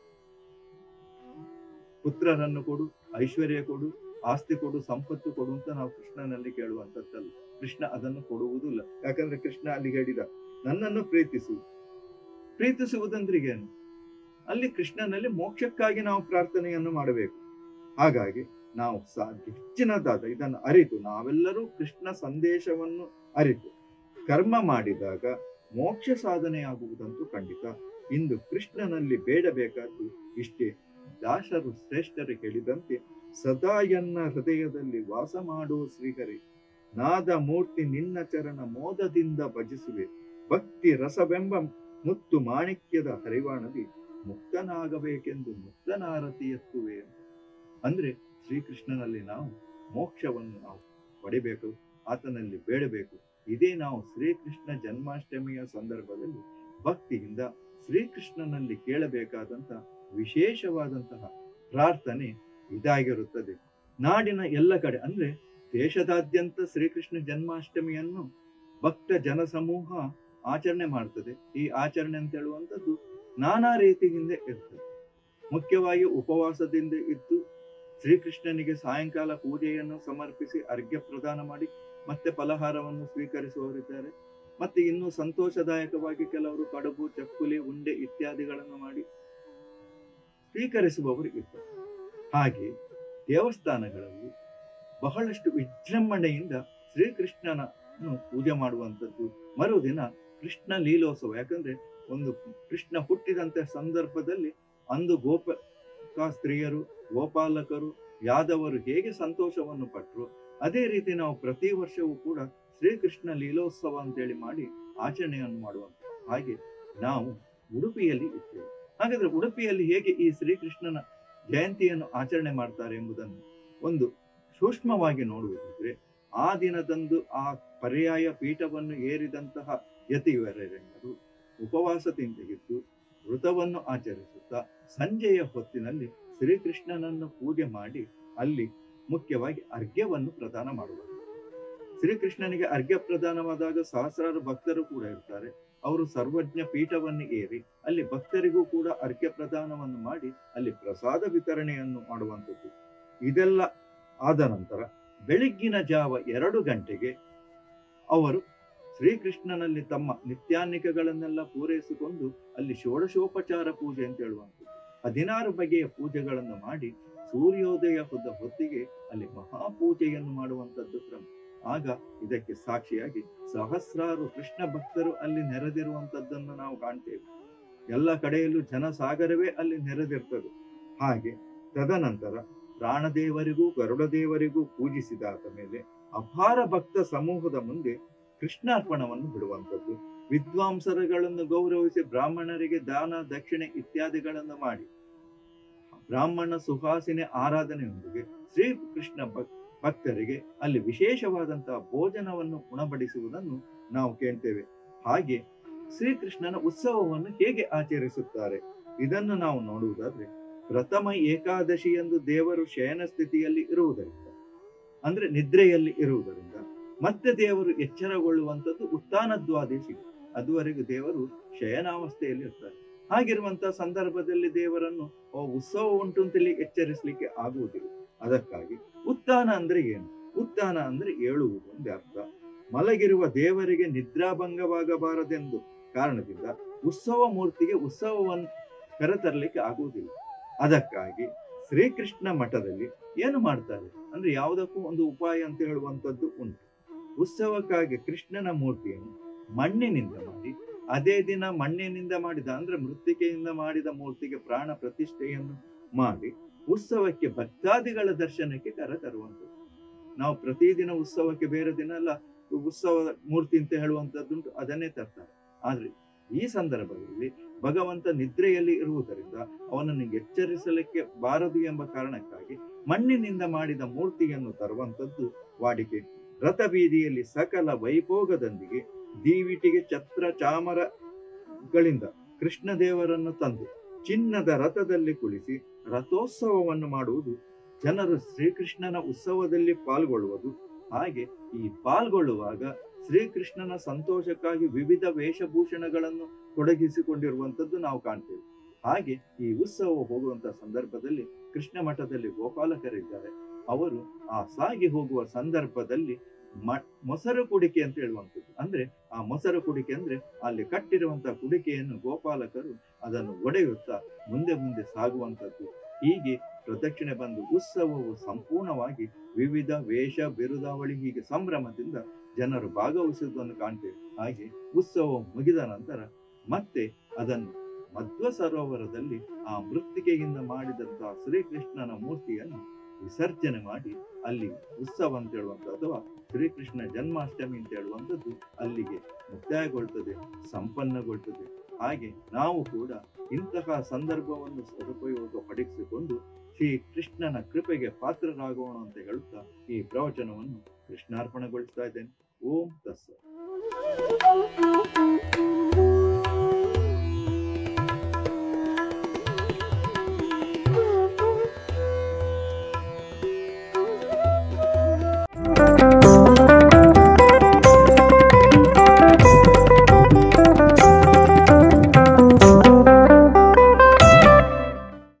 ಪುತ್ರರನ್ನು ಕೊಡು ಐಶ್ವರ್ಯ ಕೊಡು ಆಸ್ತಿ ಕೊಡು ಸಂಪತ್ತು ಕೊಡು ಅಂತ ನಾವು ಕೃಷ್ಣನಲ್ಲಿ ಕೇಳುವಂತದ್ದಲ್ಲ ಕೃಷ್ಣ ಅದನ್ನು ಕೊಡುವುದಿಲ್ಲ ಯಾಕಂದ್ರೆ ಕೃಷ್ಣ ಅಲ್ಲಿ ಹೇಳಿದ ನನ್ನನ್ನು ಪ್ರೀತಿಸು ಪ್ರೀತಿಸುವುದಂದ್ರೆ ಏನು ಅಲ್ಲಿ ಕೃಷ್ಣನಲ್ಲಿ ಮೋಕ್ಷಕ್ಕಾಗಿ ನಾವು ಪ್ರಾರ್ಥನೆಯನ್ನು ಮಾಡಬೇಕು ಹಾಗಾಗಿ ನಾವು ಸಾ- ಹೆಚ್ಚಿನದಾದ ಇದನ್ನು ಅರಿತು ನಾವೆಲ್ಲರೂ ಕೃಷ್ಣ ಸಂದೇಶವನ್ನು ಅರಿತು ಕರ್ಮ ಮಾಡಿದಾಗ ಮೋಕ್ಷ ಸಾಧನೆಯಾಗುವುದಂತೂ ಖಂಡಿತ ಇಂದು ಕೃಷ್ಣನಲ್ಲಿ ಬೇಡಬೇಕಾದ್ದು ಇಷ್ಟೇ ದಾಸರು ಶ್ರೇಷ್ಠರು ಹೇಳಿದಂತೆ ಸದಾ ಎನ್ನ ಹೃದಯದಲ್ಲಿ ವಾಸ ಮಾಡುವ ಶ್ರೀಹರಿ ನಾದ ಮೂರ್ತಿ ನಿನ್ನ ಚರಣ ಮೋದದಿಂದ ಭಜಿಸುವೆ ಭಕ್ತಿ ರಸವೆಂಬ ಮುತ್ತು ಮಾಣಿಕ್ಯದ ಹರಿವಾಣದಿ ಮುಕ್ತನಾಗಬೇಕೆಂದು ಮುಕ್ತನಾರತಿ ಎತ್ತುವೆ ಅಂತ. ಅಂದ್ರೆ ಶ್ರೀಕೃಷ್ಣನಲ್ಲಿ ನಾವು ಮೋಕ್ಷವನ್ನು ನಾವು ಪಡಿಬೇಕು ಆತನಲ್ಲಿ ಬೇಡಬೇಕು ಇದೇ ನಾವು ಶ್ರೀಕೃಷ್ಣ ಜನ್ಮಾಷ್ಟಮಿಯ ಸಂದರ್ಭದಲ್ಲಿ ಭಕ್ತಿಯಿಂದ ಶ್ರೀಕೃಷ್ಣನಲ್ಲಿ ಕೇಳಬೇಕಾದಂತಹ ವಿಶೇಷವಾದಂತಹ ಪ್ರಾರ್ಥನೆ ಇದಾಗಿರುತ್ತದೆ ನಾಡಿನ ಎಲ್ಲ ಕಡೆ ಅಂದ್ರೆ ದೇಶದಾದ್ಯಂತ ಶ್ರೀಕೃಷ್ಣ ಜನ್ಮಾಷ್ಟಮಿಯನ್ನು ಭಕ್ತ ಜನಸಮೂಹ ಆಚರಣೆ ಮಾಡ್ತದೆ ಈ ಆಚರಣೆ ಅಂತ ಹೇಳುವಂಥದ್ದು ನಾನಾ ರೀತಿಯಿಂದ ಇರ್ತದೆ ಮುಖ್ಯವಾಗಿ ಉಪವಾಸದಿಂದ ಇದ್ದು ಶ್ರೀಕೃಷ್ಣನಿಗೆ ಸಾಯಂಕಾಲ ಪೂಜೆಯನ್ನು ಸಮರ್ಪಿಸಿ ಅರ್ಘ್ಯ ಪ್ರದಾನ ಮಾಡಿ ಮತ್ತೆ ಫಲಹಾರವನ್ನು ಸ್ವೀಕರಿಸುವವರಿದ್ದಾರೆ ಮತ್ತೆ ಇನ್ನು ಸಂತೋಷದಾಯಕವಾಗಿ ಕೆಲವರು ಕಡುಬು ಚಕ್ಕುಲಿ ಉಂಡೆ ಇತ್ಯಾದಿಗಳನ್ನು ಮಾಡಿ ಸ್ವೀಕರಿಸುವವರು ಇದ್ದಾರೆ ಹಾಗೆ ದೇವಸ್ಥಾನಗಳಲ್ಲಿ ಬಹಳಷ್ಟು ವಿಜೃಂಭಣೆಯಿಂದ ಶ್ರೀಕೃಷ್ಣನನ್ನು ಪೂಜೆ ಮಾಡುವಂಥದ್ದು ಮರುದಿನ ಕೃಷ್ಣ ಲೀಲೋತ್ಸವ ಯಾಕಂದ್ರೆ ಒಂದು ಕೃಷ್ಣ ಹುಟ್ಟಿದಂತ ಸಂದರ್ಭದಲ್ಲಿ ಅಂದು ಗೋಪ ಸ್ತ್ರೀಯರು ಗೋಪಾಲಕರು ಯಾದವರು ಹೇಗೆ ಸಂತೋಷವನ್ನು ಪಟ್ಟರು ಅದೇ ರೀತಿ ನಾವು ಪ್ರತಿ ವರ್ಷವೂ ಕೂಡ ಶ್ರೀಕೃಷ್ಣ ಲೀಲೋತ್ಸವ ಅಂತೇಳಿ ಮಾಡಿ ಆಚರಣೆಯನ್ನು ಮಾಡುವಂತ ಹಾಗೆ ನಾವು ಉಡುಪಿಯಲ್ಲಿ ಇರ್ತೇವೆ ಹಾಗಾದ್ರೆ ಉಡುಪಿಯಲ್ಲಿ ಹೇಗೆ ಈ ಶ್ರೀಕೃಷ್ಣನ ಜಯಂತಿಯನ್ನು ಆಚರಣೆ ಮಾಡ್ತಾರೆ ಎಂಬುದನ್ನು ಒಂದು ಸೂಕ್ಷ್ಮವಾಗಿ ನೋಡುವುದಿದ್ರೆ ಆ ದಿನದಂದು ಆ ಪರ್ಯಾಯ ಪೀಠವನ್ನು ಏರಿದಂತಹ ಯತಿವರೆಲ್ಲರೂ ಉಪವಾಸದಿಂದ ಇದ್ದು ವೃತವನ್ನು ಆಚರಿಸುತ್ತಾ ಸಂಜೆಯ ಹೊತ್ತಿನಲ್ಲಿ ಶ್ರೀಕೃಷ್ಣನನ್ನು ಪೂಜೆ ಮಾಡಿ ಅಲ್ಲಿ ಮುಖ್ಯವಾಗಿ ಅರ್ಘ್ಯವನ್ನು ಪ್ರದಾನ ಮಾಡುವರು ಶ್ರೀಕೃಷ್ಣನಿಗೆ ಅರ್ಘ್ಯ ಪ್ರದಾನವಾದಾಗ ಸಹಸ್ರಾರು ಭಕ್ತರು ಕೂಡ ಇರ್ತಾರೆ ಅವರು ಸರ್ವಜ್ಞ ಪೀಠವನ್ನು ಏರಿ ಅಲ್ಲಿ ಭಕ್ತರಿಗೂ ಕೂಡ ಅರ್ಘ್ಯ ಪ್ರದಾನವನ್ನು ಮಾಡಿ ಅಲ್ಲಿ ಪ್ರಸಾದ ವಿತರಣೆಯನ್ನು ಮಾಡುವಂಥದ್ದು ಇದೆಲ್ಲ ಆದ ನಂತರ ಬೆಳಿಗ್ಗಿನ ಜಾವ ಎರಡು ಗಂಟೆಗೆ ಅವರು ಶ್ರೀಕೃಷ್ಣನಲ್ಲಿ ತಮ್ಮ ನಿತ್ಯಾನ್ನಿಕಗಳನ್ನೆಲ್ಲ ಪೂರೈಸಿಕೊಂಡು ಅಲ್ಲಿ ಷೋಡಶೋಪಚಾರ ಪೂಜೆ ಅಂತ ಹೇಳುವಂಥದ್ದು ಹದಿನಾರು ಬಗೆಯ ಪೂಜೆಗಳನ್ನು ಮಾಡಿ ಸೂರ್ಯೋದಯ ಹೊದ್ದ ಹೊತ್ತಿಗೆ ಅಲ್ಲಿ ಮಹಾಪೂಜೆಯನ್ನು ಮಾಡುವಂಥದ್ದು ಕ್ರಮ ಆಗ ಇದಕ್ಕೆ ಸಾಕ್ಷಿಯಾಗಿ ಸಹಸ್ರಾರು ಕೃಷ್ಣ ಭಕ್ತರು ಅಲ್ಲಿ ನೆರೆದಿರುವಂತದ್ದನ್ನು ನಾವು ಕಾಣ್ತೇವೆ ಎಲ್ಲ ಕಡೆಯಲ್ಲೂ ಜನಸಾಗರವೇ ಅಲ್ಲಿ ನೆರೆದಿರ್ತದೆ ಹಾಗೆ ತದನಂತರ ಪ್ರಾಣದೇವರಿಗೂ ಗರುಡ ದೇವರಿಗೂ ಪೂಜಿಸಿದಾದ ಮೇಲೆ ಅಪಾರ ಭಕ್ತ ಸಮೂಹದ ಮುಂದೆ ಕೃಷ್ಣಾರ್ಪಣವನ್ನು ಬಿಡುವಂಥದ್ದು ವಿದ್ವಾಂಸರುಗಳನ್ನು ಗೌರವಿಸಿ ಬ್ರಾಹ್ಮಣರಿಗೆ ದಾನ ದಕ್ಷಿಣೆ ಇತ್ಯಾದಿಗಳನ್ನು ಮಾಡಿ ಬ್ರಾಹ್ಮಣ ಸುಹಾಸಿನಿ ಆರಾಧನೆಯೊಂದಿಗೆ ಶ್ರೀ ಕೃಷ್ಣ ಭಕ್ ಭಕ್ತರಿಗೆ ಅಲ್ಲಿ ವಿಶೇಷವಾದಂತಹ ಭೋಜನವನ್ನು ಉಣಬಡಿಸುವುದನ್ನು ನಾವು ಕೇಳ್ತೇವೆ ಹಾಗೆ ಶ್ರೀಕೃಷ್ಣನ ಉತ್ಸವವನ್ನು ಹೇಗೆ ಆಚರಿಸುತ್ತಾರೆ ಇದನ್ನು ನಾವು ನೋಡುವುದಾದ್ರೆ ಪ್ರಥಮ ಏಕಾದಶಿ ಎಂದು ದೇವರು ಶಯನ ಸ್ಥಿತಿಯಲ್ಲಿ ಇರುವುದರಿಂದ ಅಂದ್ರೆ ನಿದ್ರೆಯಲ್ಲಿ ಇರುವುದರಿಂದ ಮತ್ತೆ ದೇವರು ಎಚ್ಚರಗೊಳ್ಳುವಂಥದ್ದು ಉತ್ಥಾನ ದ್ವಾದಶಿ ಅದುವರೆಗೂ ದೇವರು ಶಯನಾವಸ್ಥೆಯಲ್ಲಿ ಇರ್ತಾರೆ ಹಾಗಿರುವಂತಹ ಸಂದರ್ಭದಲ್ಲಿ ದೇವರನ್ನು ಓ ಉತ್ಸವ ಉಂಟು ಅಂತೇಳಿ ಎಚ್ಚರಿಸಲಿಕ್ಕೆ ಆಗುವುದಿಲ್ಲ ಅದಕ್ಕಾಗಿ ಉತ್ಥಾನ ಅಂದ್ರೆ ಏನು ಉತ್ಥಾನ ಅಂದ್ರೆ ಏಳುವುದು ಒಂದು ಅರ್ಥ ಮಲಗಿರುವ ದೇವರಿಗೆ ನಿದ್ರಾಭಂಗವಾಗಬಾರದೆಂದು ಕಾರಣದಿಂದ ಉತ್ಸವ ಮೂರ್ತಿಗೆ ಉತ್ಸವವನ್ನು ಕರೆತರಲಿಕ್ಕೆ ಆಗುವುದಿಲ್ಲ ಅದಕ್ಕಾಗಿ ಶ್ರೀಕೃಷ್ಣ ಮಠದಲ್ಲಿ ಏನು ಮಾಡ್ತಾರೆ ಅಂದ್ರೆ ಯಾವುದಕ್ಕೂ ಒಂದು ಉಪಾಯ ಅಂತ ಹೇಳುವಂತದ್ದು ಉಂಟು ಉತ್ಸವಕ್ಕಾಗಿ ಕೃಷ್ಣನ ಮೂರ್ತಿಯನ್ನು ಮಣ್ಣಿನಿಂದ ಮಾಡಿ ಅದೇ ದಿನ ಮಣ್ಣಿನಿಂದ ಮಾಡಿದ ಅಂದ್ರೆ ಮೃತ್ತಿಕೆಯಿಂದ ಮಾಡಿದ ಮೂರ್ತಿಗೆ ಪ್ರಾಣ ಪ್ರತಿಷ್ಠೆಯನ್ನು ಮಾಡಿ ಉತ್ಸವಕ್ಕೆ ಭಕ್ತಾದಿಗಳ ದರ್ಶನಕ್ಕೆ ಕರೆ ತರುವಂಥದ್ದು ನಾವು ಪ್ರತಿದಿನ ಉತ್ಸವಕ್ಕೆ ಬೇರೆ ದಿನ ಎಲ್ಲ ಉತ್ಸವ ಮೂರ್ತಿ ಅಂತ ಹೇಳುವಂತದ್ದುಂಟು ಅದನ್ನೇ ತರ್ತಾರೆ ಆದ್ರೆ ಈ ಸಂದರ್ಭದಲ್ಲಿ ಭಗವಂತ ನಿದ್ರೆಯಲ್ಲಿ ಇರುವುದರಿಂದ ಅವನನ್ನು ಎಚ್ಚರಿಸಲಿಕ್ಕೆ ಬಾರದು ಎಂಬ ಕಾರಣಕ್ಕಾಗಿ ಮಣ್ಣಿನಿಂದ ಮಾಡಿದ ಮೂರ್ತಿಯನ್ನು ತರುವಂತದ್ದು ವಾಡಿಕೆ ರಥ ಬೀದಿಯಲ್ಲಿ ಸಕಲ ವೈಭೋಗದೊಂದಿಗೆ ದೀವಿಟಿಗೆ ಛತ್ರ ಚಾಮರಗಳಿಂದ ಕೃಷ್ಣ ದೇವರನ್ನು ತಂದು ಚಿನ್ನದ ರಥದಲ್ಲಿ ಕುಳಿಸಿ ರಥೋತ್ಸವವನ್ನು ಮಾಡುವುದು ಜನರು ಶ್ರೀಕೃಷ್ಣನ ಉತ್ಸವದಲ್ಲಿ ಪಾಲ್ಗೊಳ್ಳುವುದು ಹಾಗೆ ಈ ಪಾಲ್ಗೊಳ್ಳುವಾಗ ಶ್ರೀಕೃಷ್ಣನ ಸಂತೋಷಕ್ಕಾಗಿ ವಿವಿಧ ವೇಷಭೂಷಣಗಳನ್ನು ತೊಡಗಿಸಿಕೊಂಡಿರುವಂತದ್ದು ನಾವು ಕಾಣ್ತೇವೆ ಹಾಗೆ ಈ ಉತ್ಸವ ಹೋಗುವಂತ ಸಂದರ್ಭದಲ್ಲಿ ಕೃಷ್ಣ ಮಠದಲ್ಲಿ ಗೋಪಾಲಕರಿದ್ದಾರೆ ಅವರು ಆ ಸಾಗಿ ಹೋಗುವ ಸಂದರ್ಭದಲ್ಲಿ ಮ ಮೊಸರು ಕುಡಿಕೆ ಅಂತ ಹೇಳುವಂಥದ್ದು ಅಂದ್ರೆ ಆ ಮೊಸರು ಕುಡಿಕೆ ಅಂದ್ರೆ ಅಲ್ಲಿ ಕಟ್ಟಿರುವಂತಹ ಕುಡಿಕೆಯನ್ನು ಗೋಪಾಲಕರು ಅದನ್ನು ಒಡೆಯುತ್ತಾ ಮುಂದೆ ಮುಂದೆ ಸಾಗುವಂಥದ್ದು ಹೀಗೆ ಪ್ರದಕ್ಷಿಣೆ ಬಂದು ಉತ್ಸವವು ಸಂಪೂರ್ಣವಾಗಿ ವಿವಿಧ ವೇಷ ಬಿರುದಾವಳಿ ಹೀಗೆ ಸಂಭ್ರಮದಿಂದ ಜನರು ಭಾಗವಹಿಸುವುದನ್ನು ಕಾಣ್ತೇವೆ ಹಾಗೆ ಉತ್ಸವ ಮುಗಿದ ನಂತರ ಮತ್ತೆ ಅದನ್ನು ಮಧ್ವ ಸರೋವರದಲ್ಲಿ ಆ ಮೃತ್ತಿಕೆಯಿಂದ ಮಾಡಿದಂತಹ ಶ್ರೀಕೃಷ್ಣನ ಮೂರ್ತಿಯನ್ನು ವಿಸರ್ಜನೆ ಮಾಡಿ ಅಲ್ಲಿ ಉತ್ಸವ ಅಂತ ಹೇಳುವಂತ ಅಥವಾ ಶ್ರೀಕೃಷ್ಣ ಜನ್ಮಾಷ್ಟಮಿ ಅಂತ ಹೇಳುವಂಥದ್ದು ಅಲ್ಲಿಗೆ ಮುಕ್ತಾಯಗೊಳ್ತದೆ ಸಂಪನ್ನಗೊಳ್ತದೆ ಹಾಗೆ ನಾವು ಕೂಡ ಇಂತಹ ಸಂದರ್ಭವನ್ನು ಸದುಪಯೋಗ ಪಡಿಸಿಕೊಂಡು ಶ್ರೀ ಕೃಷ್ಣನ ಕೃಪೆಗೆ ಪಾತ್ರರಾಗೋಣ ಅಂತ ಹೇಳುತ್ತಾ ಈ ಪ್ರವಚನವನ್ನು ಕೃಷ್ಣಾರ್ಪಣೆಗೊಳಿಸ್ತಾ ಇದ್ದೇನೆ ಓಂ ತಸ್ಸ